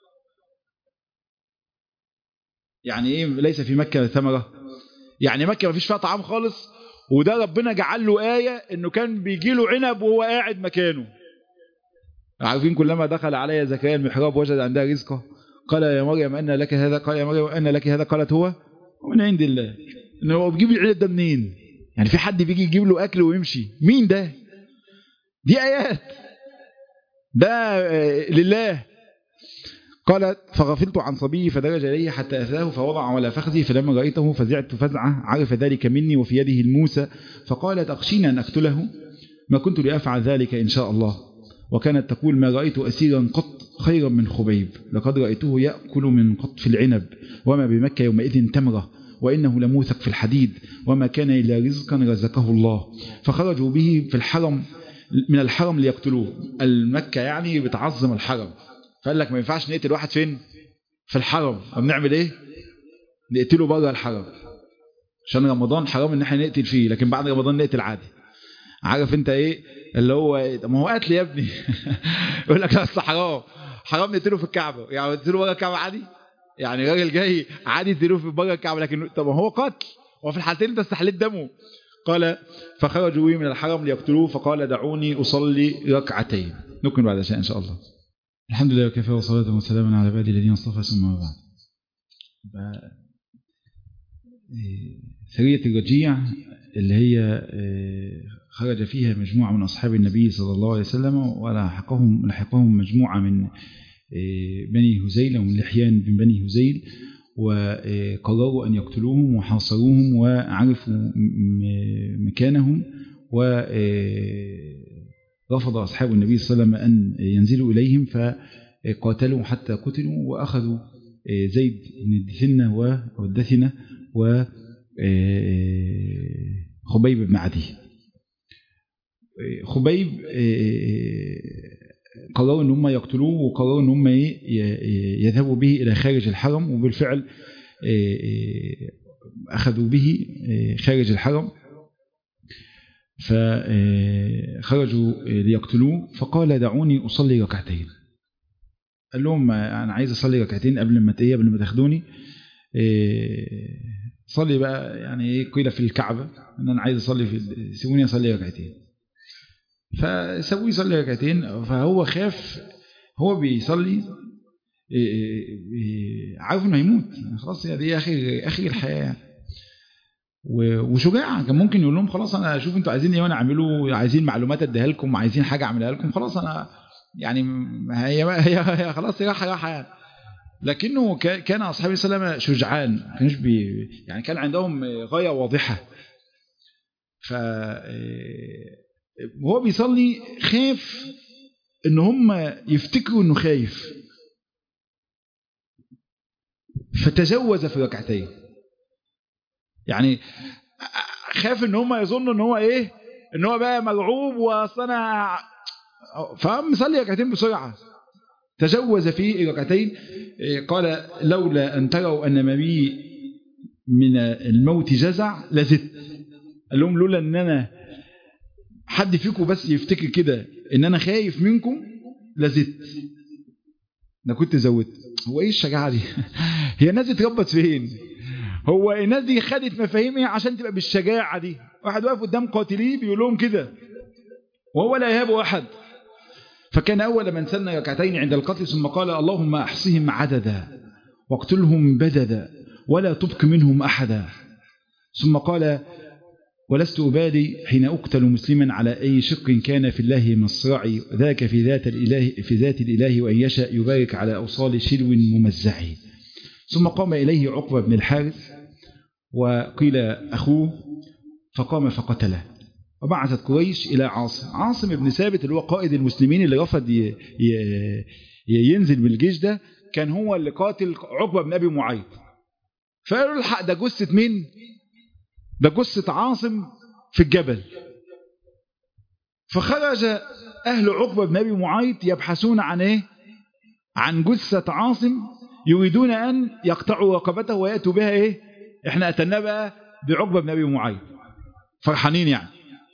يعني إيه ليس في مكة ثمرة يعني مكة ما فيش فيها طعام خالص وده ربنا جعل له آية إنه كان بيجي له عنب وهو قاعد مكانه عارفين كلما دخل علي زكريا المحراب وجد عندها رزقه قال يا مريم أن لك هذا قال يا مريم أن لك هذا قالت هو ومن عند الله ان هو بيجيب العنب ده منين يعني في حد بيجي يجيب له اكل ويمشي مين ده دي ايات ده لله قالت فغفلت عن صبي فدرج إليه حتى أتاه فوضع على فخذي فلما رأيته فزعت فزعة عرف ذلك مني وفي يده الموسى فقالت أخشينا أن أقتله ما كنت لأفعل ذلك إن شاء الله وكانت تقول ما رأيت أسيرا قط خيرا من خبيب لقد رأيته يأكل من قطف العنب وما بمكة يومئذ تمرة وإنه لموثق في الحديد وما كان إلا رزقا رزقه الله فخرجوا به في الحرم من الحرم ليقتلوه المكة يعني بتعظم الحرم فقال لك ما ينفعش نقتل واحد فين في الحرم بنعمل ايه نقتله بره الحرم عشان رمضان حرام ان احنا نقتل فيه لكن بعد رمضان نقتل عادي عارف انت ايه اللي هو ايه طب ما هو قتل يا ابني يقول لك لا حرام حرام نقتله في الكعبه يعني نقتله بره الكعبه عادي يعني راجل جاي عادي تقتله في بره الكعبه لكن طب ما هو قتل وفي الحالتين انت استحليت دمه قال فخرجوا من الحرم ليقتلوه فقال دعوني اصلي ركعتين نكمل بعد شيء ان شاء الله الحمد لله وكفى وصلاة وسلاما على عبادي الذين اصطفى ثم بعد سرية الرجيع اللي هي خرج فيها مجموعة من أصحاب النبي صلى الله عليه وسلم ولحقهم لحقهم مجموعة من بني هزيل أو من لحيان من بني هزيل وقرروا أن يقتلوهم وحاصروهم وعرفوا مكانهم ورفض أصحاب النبي صلى الله عليه وسلم أن ينزلوا إليهم فقاتلوا حتى قتلوا وأخذوا زيد بن الدثنة والدثنة و خبيب بن عدي خبيب قرروا ان هم يقتلوه وقرروا ان هم يذهبوا به الى خارج الحرم وبالفعل اخذوا به خارج الحرم فخرجوا ليقتلوه فقال دعوني اصلي ركعتين قال لهم انا عايز اصلي ركعتين قبل ما ايه قبل ما تاخدوني صلي بقى يعني ايه قيل في الكعبة ان انا عايز اصلي في سيبوني اصلي ركعتين فسابوه يصلي ركعتين فهو خاف هو بيصلي عارف انه هيموت خلاص يعني دي اخر اخر الحياه يعني وشجاع كان ممكن يقول لهم خلاص انا اشوف انتوا عايزين ايه وانا اعمله عايزين معلومات اديها لكم عايزين حاجه اعملها لكم خلاص انا يعني هي هي, هي خلاص هي راحه راحه يعني لكنه كان اصحاب السلام شجعان كانش بي يعني كان عندهم غايه واضحه ف وهو بيصلي خاف ان هم يفتكروا انه خايف فتجوز في ركعتين يعني خاف ان هم يظنوا ان هو ايه ان هو بقى مرعوب واصل انا فقام مصلي ركعتين بسرعه تجوز في ركعتين قال لولا أن تروا أن ما بي من الموت جزع لزدت قال لهم لولا أن أنا حد فيكم بس يفتكر كده أن أنا خايف منكم لزدت أنا كنت زودت هو إيه الشجاعة دي هي الناس دي اتربت فين هو الناس دي خدت مفاهيم ايه عشان تبقى بالشجاعة دي واحد واقف قدام قاتليه بيقول لهم كده وهو لا يهاب أحد فكان أول من سن ركعتين عند القتل ثم قال اللهم أحصهم عددا واقتلهم بددا ولا تبق منهم أحدا ثم قال ولست أبالي حين أقتل مسلما على أي شق كان في الله مصرعي ذاك في ذات الإله في ذات الإله وإن يشاء يبارك على أوصال شلو ممزع ثم قام إليه عقبة بن الحارث وقيل أخوه فقام فقتله وبعثت قريش إلى عاصم عاصم بن ثابت اللي هو قائد المسلمين اللي رفض ينزل بالجيش ده كان هو اللي قاتل عقبة بن أبي معيط فقالوا الحق ده جثة مين ده جثة عاصم في الجبل فخرج أهل عقبة بن أبي معيط يبحثون عن إيه عن جثة عاصم يريدون أن يقطعوا رقبته ويأتوا بها إيه إحنا أتنا بقى بعقبة بن أبي معيط فرحانين يعني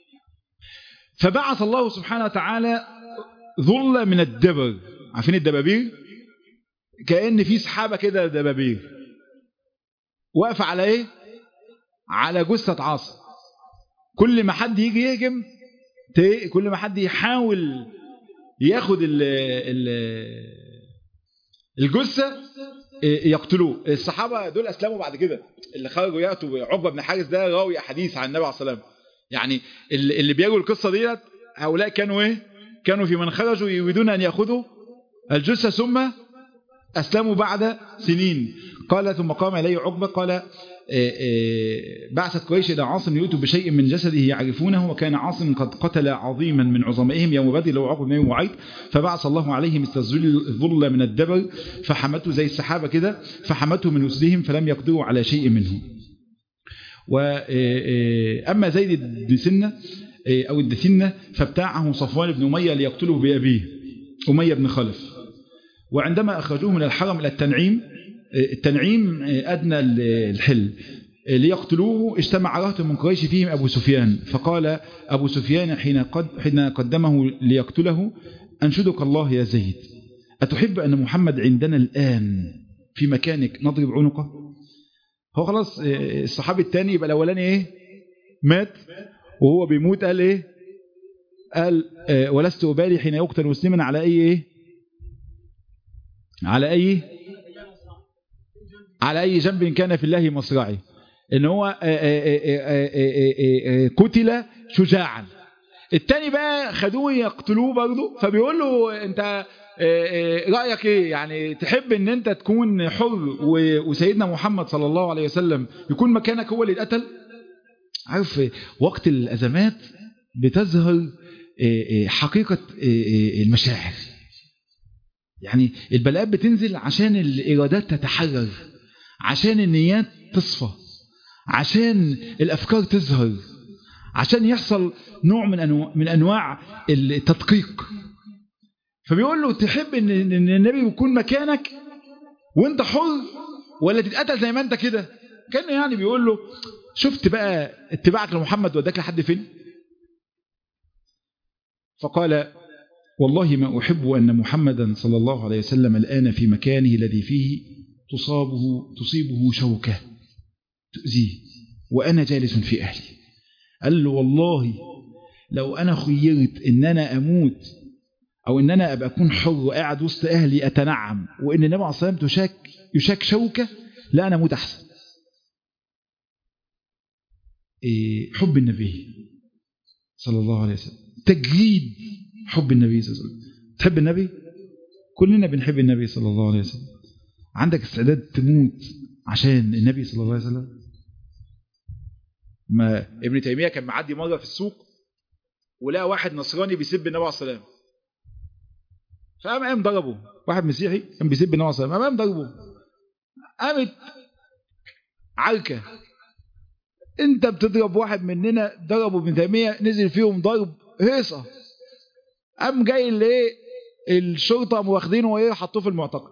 فبعث الله سبحانه وتعالى ظل من الدبر عارفين الدبابير كأن في سحابة كده دبابير واقفة على ايه على جثة عاصم كل ما حد يجي يهجم كل ما حد يحاول ياخد ال ال الجثة يقتلوه الصحابة دول أسلموا بعد كده اللي خرجوا يأتوا عقبة بن حارث ده راوي أحاديث عن النبي عليه الصلاة والسلام يعني اللي بيجوا القصة ديت هؤلاء كانوا ايه كانوا في من خرجوا يريدون أن يأخذوا الجثة ثم أسلموا بعد سنين قال ثم قام إليه عقبة قال بعثت قريش إلى عاصم يؤتوا بشيء من جسده يعرفونه وكان عاصم قد قتل عظيما من عظمائهم يوم بدر لو عقب بن معيط فبعث الله عليه مثل الظل من الدبر فحمته زي السحابة كده فحمته من أسدهم فلم يقدروا على شيء منه وأما زيد بن سنة أو الدثنة فابتاعه صفوان بن أمية ليقتله بأبيه أمية بن خلف وعندما أخرجوه من الحرم إلى التنعيم التنعيم أدنى الحل ليقتلوه اجتمع رهط من قريش فيهم أبو سفيان فقال أبو سفيان حين, قد حين قدمه ليقتله أنشدك الله يا زيد أتحب أن محمد عندنا الآن في مكانك نضرب عنقه هو خلاص الصحابي الثاني يبقى الأولاني إيه مات وهو بيموت قال إيه قال ولست أبالي حين يقتل مسلما على أي إيه على أي على أي جنب كان في الله مصرعي ان هو قتل شجاعا التاني بقى خدوه يقتلوه برضه فبيقول له انت رأيك ايه يعني تحب ان انت تكون حر وسيدنا محمد صلى الله عليه وسلم يكون مكانك هو اللي اتقتل عارف وقت الازمات بتظهر حقيقة المشاعر يعني البلاءات بتنزل عشان الإرادات تتحرر عشان النيات تصفى عشان الأفكار تظهر عشان يحصل نوع من أنواع, من أنواع التدقيق فبيقول له تحب ان النبي يكون مكانك وانت حر ولا تتقتل زي ما انت كده كان يعني بيقول له شفت بقى اتباعك لمحمد وداك لحد فين فقال والله ما أحب أن محمدا صلى الله عليه وسلم الآن في مكانه الذي فيه تصابه تصيبه شوكة تؤذيه وأنا جالس في أهلي قال له والله لو أنا خيرت إن أنا أموت أو إن أنا أبقى أكون حر وقاعد وسط أهلي أتنعم وإن النبي عليه الصلاة والسلام تشاك يشاك شوكة لا أنا أموت أحسن إيه حب النبي صلى الله عليه وسلم تجريد حب النبي صلى الله عليه وسلم تحب النبي كلنا بنحب النبي صلى الله عليه وسلم عندك استعداد تموت عشان النبي صلى الله عليه وسلم ما ابن تيمية كان معدي مرة في السوق ولقى واحد نصراني بيسب النبي عليه الصلاة والسلام فقام قام ضربه واحد مسيحي كان بيسب النبي عليه الصلاة والسلام قام ضربه قامت عركة انت بتضرب واحد مننا ضربه ابن تيمية نزل فيهم ضرب هيصة قام جاي الايه الشرطة قاموا واخدينه وايه حطوه في المعتقل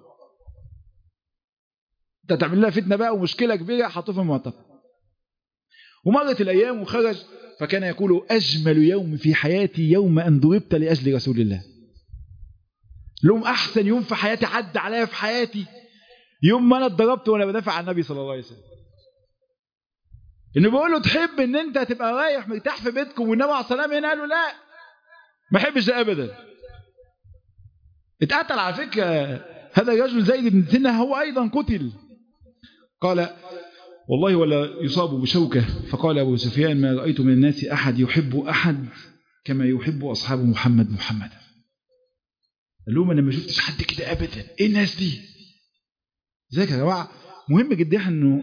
انت تعمل لها فتنة بقى ومشكلة كبيرة حطوه في المعتقل ومرت الأيام وخرج فكان يقول أجمل يوم في حياتي يوم أن ضربت لأجل رسول الله لهم أحسن يوم في حياتي عدى عليا في حياتي يوم ما أنا اتضربت وأنا بدافع عن النبي صلى الله عليه وسلم إنه بيقول له تحب إن أنت تبقى رايح مرتاح في بيتكم والنبي عليه الصلاة والسلام هنا قال له لا ما أحبش ده أبدا اتقتل على فكرة هذا الرجل زيد بن سنة هو أيضا قتل قال والله ولا يصاب بشوكة فقال أبو سفيان ما رأيت من الناس أحد يحب أحد كما يحب أصحاب محمد محمد قال لهم أنا ما شفتش حد كده أبدا إيه الناس دي ذاك يا جماعة مهم جدا أنه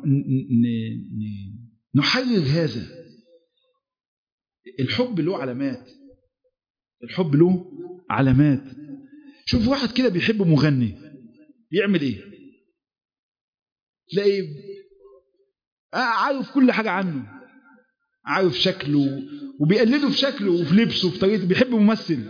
نحرر هذا الحب له علامات الحب له علامات شوف واحد كده بيحب مغني يعمل ايه تلاقي عارف كل حاجة عنه عارف شكله وبيقلده في شكله وفي لبسه وفي طريقته بيحب ممثل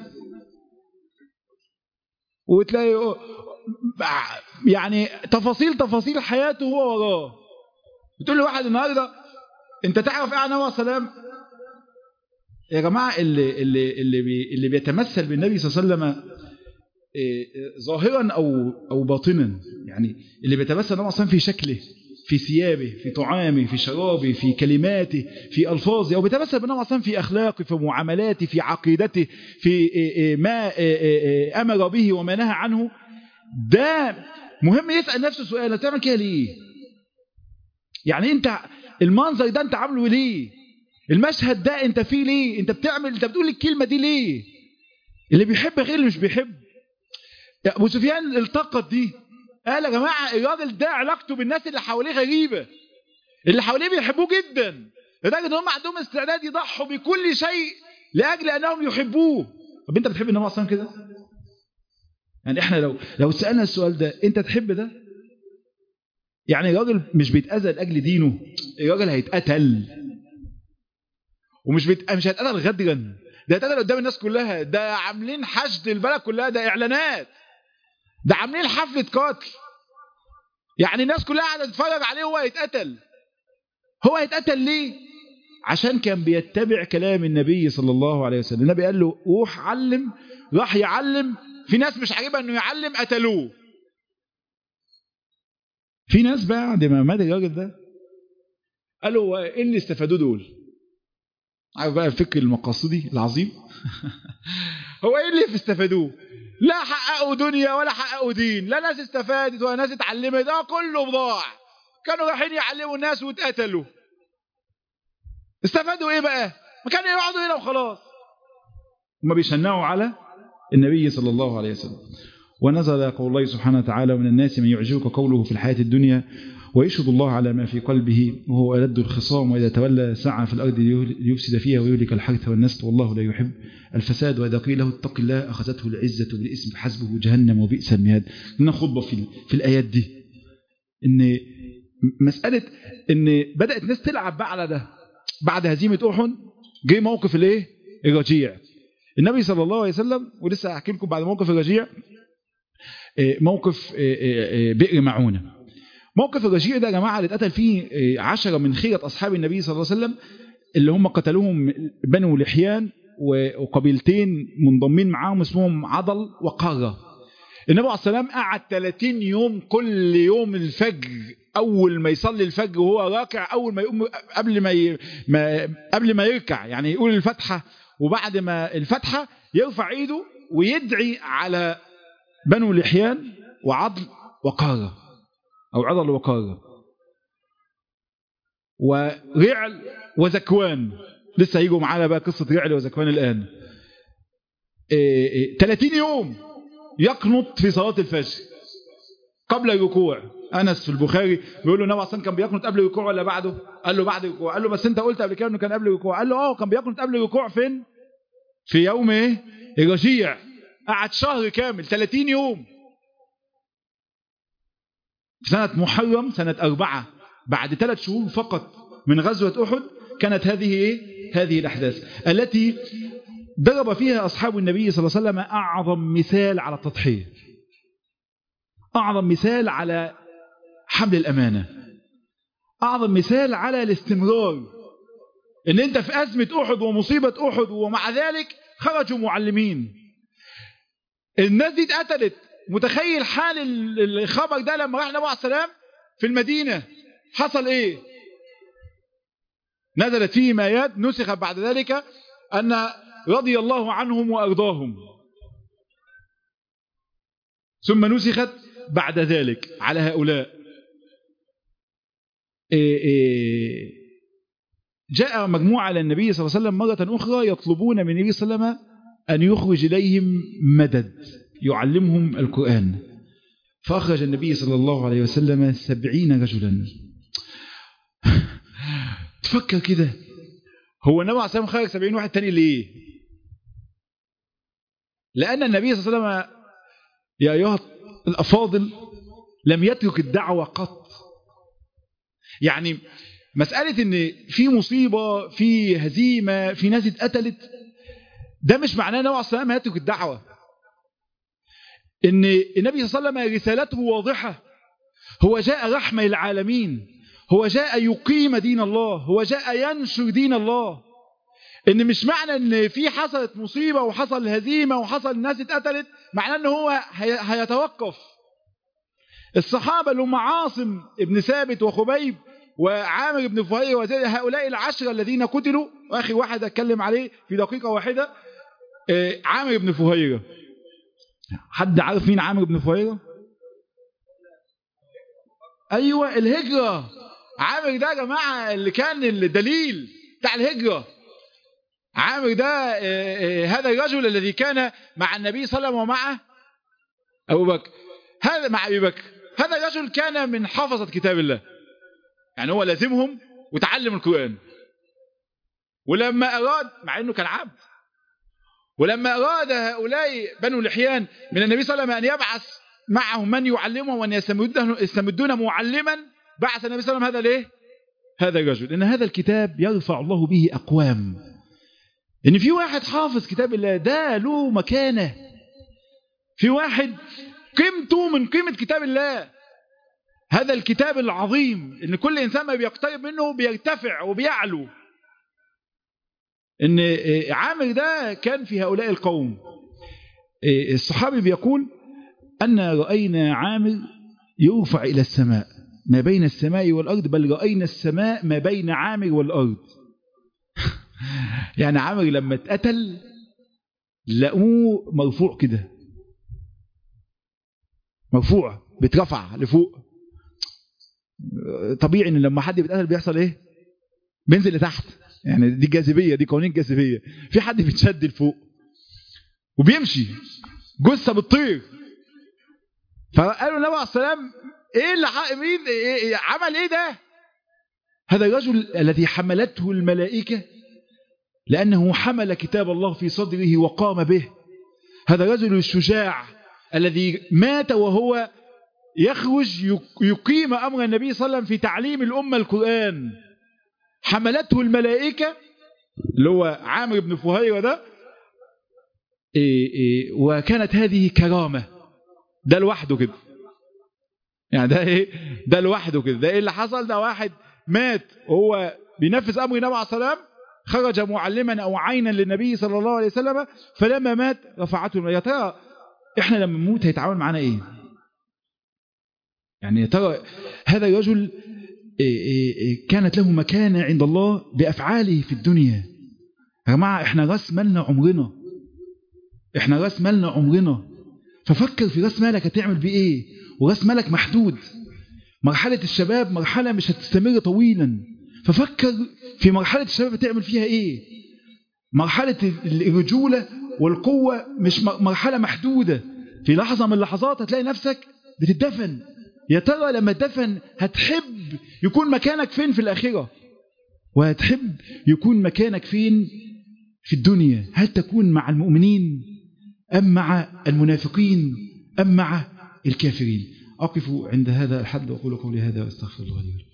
وتلاقي يعني تفاصيل تفاصيل حياته هو وراه بتقول له واحد النهارده انت تعرف ايه عن هو سلام يا جماعه اللي اللي اللي بي اللي بيتمثل بالنبي صلى الله عليه وسلم ظاهرا او او باطنا يعني اللي بيتمثل النبي صلى في شكله في ثيابه في طعامه في شرابه في كلماته في ألفاظه أو بيتمثل بالنبي صلى في أخلاقه في معاملاته في عقيدته في ما أمر به وما نهى عنه ده مهم يسأل نفسه سؤال تعمل كده ليه يعني انت المنظر ده انت عامله ليه المشهد ده انت فيه ليه انت بتعمل انت بتقول الكلمة دي ليه اللي بيحب غير اللي مش بيحب ابو سفيان التقط دي قال يا جماعة الراجل ده علاقته بالناس اللي حواليه غريبة اللي حواليه بيحبوه جدا لدرجة ان هم عندهم استعداد يضحوا بكل شيء لأجل أنهم يحبوه طب انت بتحب النبي اصلا كده يعني احنا لو لو سألنا السؤال ده انت تحب ده يعني الراجل مش بيتأذى لأجل دينه الراجل هيتقتل ومش بيت... مش هيتقتل غدرا ده هيتقتل قدام الناس كلها ده عاملين حشد البلد كلها ده اعلانات ده عاملين حفلة قتل يعني الناس كلها قاعدة تتفرج عليه وهو يتقتل هو هيتقتل ليه عشان كان بيتبع كلام النبي صلى الله عليه وسلم النبي قال له روح علم راح يعلم في ناس مش عاجبها انه يعلم قتلوه في ناس بعد ما مات الراجل ده قالوا ايه اللي استفادوه دول عارف بقى الفكر المقاصدي العظيم هو ايه اللي استفادوه لا حققوا دنيا ولا حققوا دين لا ناس استفادت ولا ناس اتعلمت ده كله ضاع كانوا رايحين يعلموا الناس واتقتلوا استفادوا ايه بقى ما كانوا يقعدوا هنا وخلاص هم بيشنعوا على النبي صلى الله عليه وسلم ونزل قول الله سبحانه وتعالى من الناس من يعجبك قوله في الحياة الدنيا ويشهد الله على ما في قلبه وهو ألد الخصام وإذا تولى سعى في الأرض ليفسد فيها ويهلك الحرث والنسل والله لا يحب الفساد وإذا قيل له اتق الله أخذته العزة بالاسم حسبه جهنم وبئس المهاد لنا خطبة في, في الآيات دي إن مسألة إن بدأت الناس تلعب بقى على ده بعد هزيمة أحد جه موقف الايه الرجيع النبي صلى الله عليه وسلم ولسه هحكي لكم بعد موقف الرجيع موقف بئر معونه موقف الرجيع ده يا جماعه اللي اتقتل فيه عشرة من خيرة اصحاب النبي صلى الله عليه وسلم اللي هم قتلوهم بنو لحيان وقبيلتين منضمين معاهم اسمهم عضل وقاره النبي عليه السلام قعد 30 يوم كل يوم الفجر اول ما يصلي الفجر وهو راكع اول ما يقوم قبل ما, ي... ما قبل ما يركع يعني يقول الفاتحه وبعد ما الفاتحه يرفع ايده ويدعي على بنو لحيان وعضل وقاره او عضل وقاره ورعل وزكوان لسه هيجوا معانا بقى قصه رعل وزكوان الان إيه إيه 30 يوم يقنط في صلاه الفجر قبل الركوع انس في البخاري بيقول له النبي اصلا كان بيقنط قبل الركوع ولا بعده قال له بعد الركوع قال له بس انت قلت قبل كده انه كان قبل الركوع قال له اه كان بيقنط قبل الركوع فين في يوم ايه الرجيع قعد شهر كامل 30 يوم في سنة محرم سنة أربعة بعد ثلاث شهور فقط من غزوة أحد كانت هذه إيه؟ هذه الأحداث التي ضرب فيها أصحاب النبي صلى الله عليه وسلم أعظم مثال على التضحية أعظم مثال على حمل الأمانة أعظم مثال على الاستمرار إن أنت في أزمة أحد ومصيبة أحد ومع ذلك خرجوا معلمين الناس دي اتقتلت متخيل حال الخبر ده لما راح النبي عليه السلام في المدينة حصل ايه نزلت فيه آيات نسخت بعد ذلك أن رضي الله عنهم وأرضاهم ثم نسخت بعد ذلك على هؤلاء إيه إيه جاء مجموعة على النبي صلى الله عليه وسلم مرة أخرى يطلبون من النبي صلى الله عليه وسلم أن يخرج إليهم مدد يعلمهم القرآن فأخرج النبي صلى الله عليه وسلم سبعين رجلا تفكر كده هو النبي عليه الصلاة خرج سبعين واحد تاني ليه لأن النبي صلى الله عليه وسلم يا أيها الأفاضل لم يترك الدعوة قط يعني مسألة ان في مصيبة في هزيمة في ناس اتقتلت ده مش معناه ان هو اصلا ما يترك الدعوة ان النبي صلى الله عليه وسلم رسالته واضحة هو جاء رحمة للعالمين هو جاء يقيم دين الله هو جاء ينشر دين الله ان مش معنى ان في حصلت مصيبة وحصل هزيمة وحصل ناس اتقتلت معناه ان هو هيتوقف الصحابة اللي هم عاصم ابن ثابت وخبيب وعامر بن فهير وزيد هؤلاء العشرة الذين قتلوا واخر واحد اتكلم عليه في دقيقة واحدة عامر بن فهيرة حد عارف مين عامر بن فهيرة ايوه الهجرة عامر ده يا جماعة اللي كان الدليل بتاع الهجرة عامر ده هذا الرجل الذي كان مع النبي صلى الله عليه وسلم ومعه ابو بكر هذا مع ابي بكر هذا الرجل كان من حفظة كتاب الله يعني هو لازمهم وتعلم القرآن ولما أراد مع أنه كان عبد ولما أراد هؤلاء بنو لحيان من النبي صلى الله عليه وسلم أن يبعث معهم من يعلمهم وأن يستمدون معلما بعث النبي صلى الله عليه وسلم هذا ليه هذا الرجل إن هذا الكتاب يرفع الله به أقوام إن في واحد حافظ كتاب الله ده له مكانة في واحد قيمته من قيمة كتاب الله هذا الكتاب العظيم ان كل انسان ما بيقترب منه بيرتفع وبيعلو ان عامر ده كان في هؤلاء القوم الصحابي بيقول أن رأينا عامر يرفع إلى السماء ما بين السماء والأرض بل رأينا السماء ما بين عامر والأرض يعني عامر لما اتقتل لقوه مرفوع كده مرفوع بيترفع لفوق طبيعي ان لما حد بيتقتل بيحصل ايه بينزل لتحت يعني دي جاذبيه دي قوانين جاذبيه في حد بيتشد لفوق وبيمشي جثه بتطير فقالوا النبي عليه السلام ايه اللي حق مين إيه عمل ايه ده هذا الرجل الذي حملته الملائكه لانه حمل كتاب الله في صدره وقام به هذا الرجل الشجاع الذي مات وهو يخرج يقيم امر النبي صلى الله عليه وسلم في تعليم الامه القران حملته الملائكه اللي هو عامر بن فهيره ده إيه إيه وكانت هذه كرامة ده لوحده كده يعني ده ايه ده لوحده كده ده ايه اللي حصل ده واحد مات وهو بينفذ امر النبي عليه السلام خرج معلما او عينا للنبي صلى الله عليه وسلم فلما مات رفعته يا ترى احنا لما نموت هيتعامل معانا ايه يعني يا ترى هذا الرجل إيه كانت له مكانة عند الله بأفعاله في الدنيا يا جماعة احنا راس مالنا عمرنا احنا راس مالنا عمرنا ففكر في راس مالك هتعمل بيه ايه وراس مالك محدود مرحلة الشباب مرحلة مش هتستمر طويلا ففكر في مرحلة الشباب هتعمل فيها ايه مرحلة الرجولة والقوة مش مرحلة محدودة في لحظة من اللحظات هتلاقي نفسك بتدفن يا ترى لما تدفن هتحب يكون مكانك فين في الآخرة وهتحب يكون مكانك فين في الدنيا هل تكون مع المؤمنين أم مع المنافقين أم مع الكافرين أقف عند هذا الحد وأقول قولي هذا وأستغفر الله لي ولكم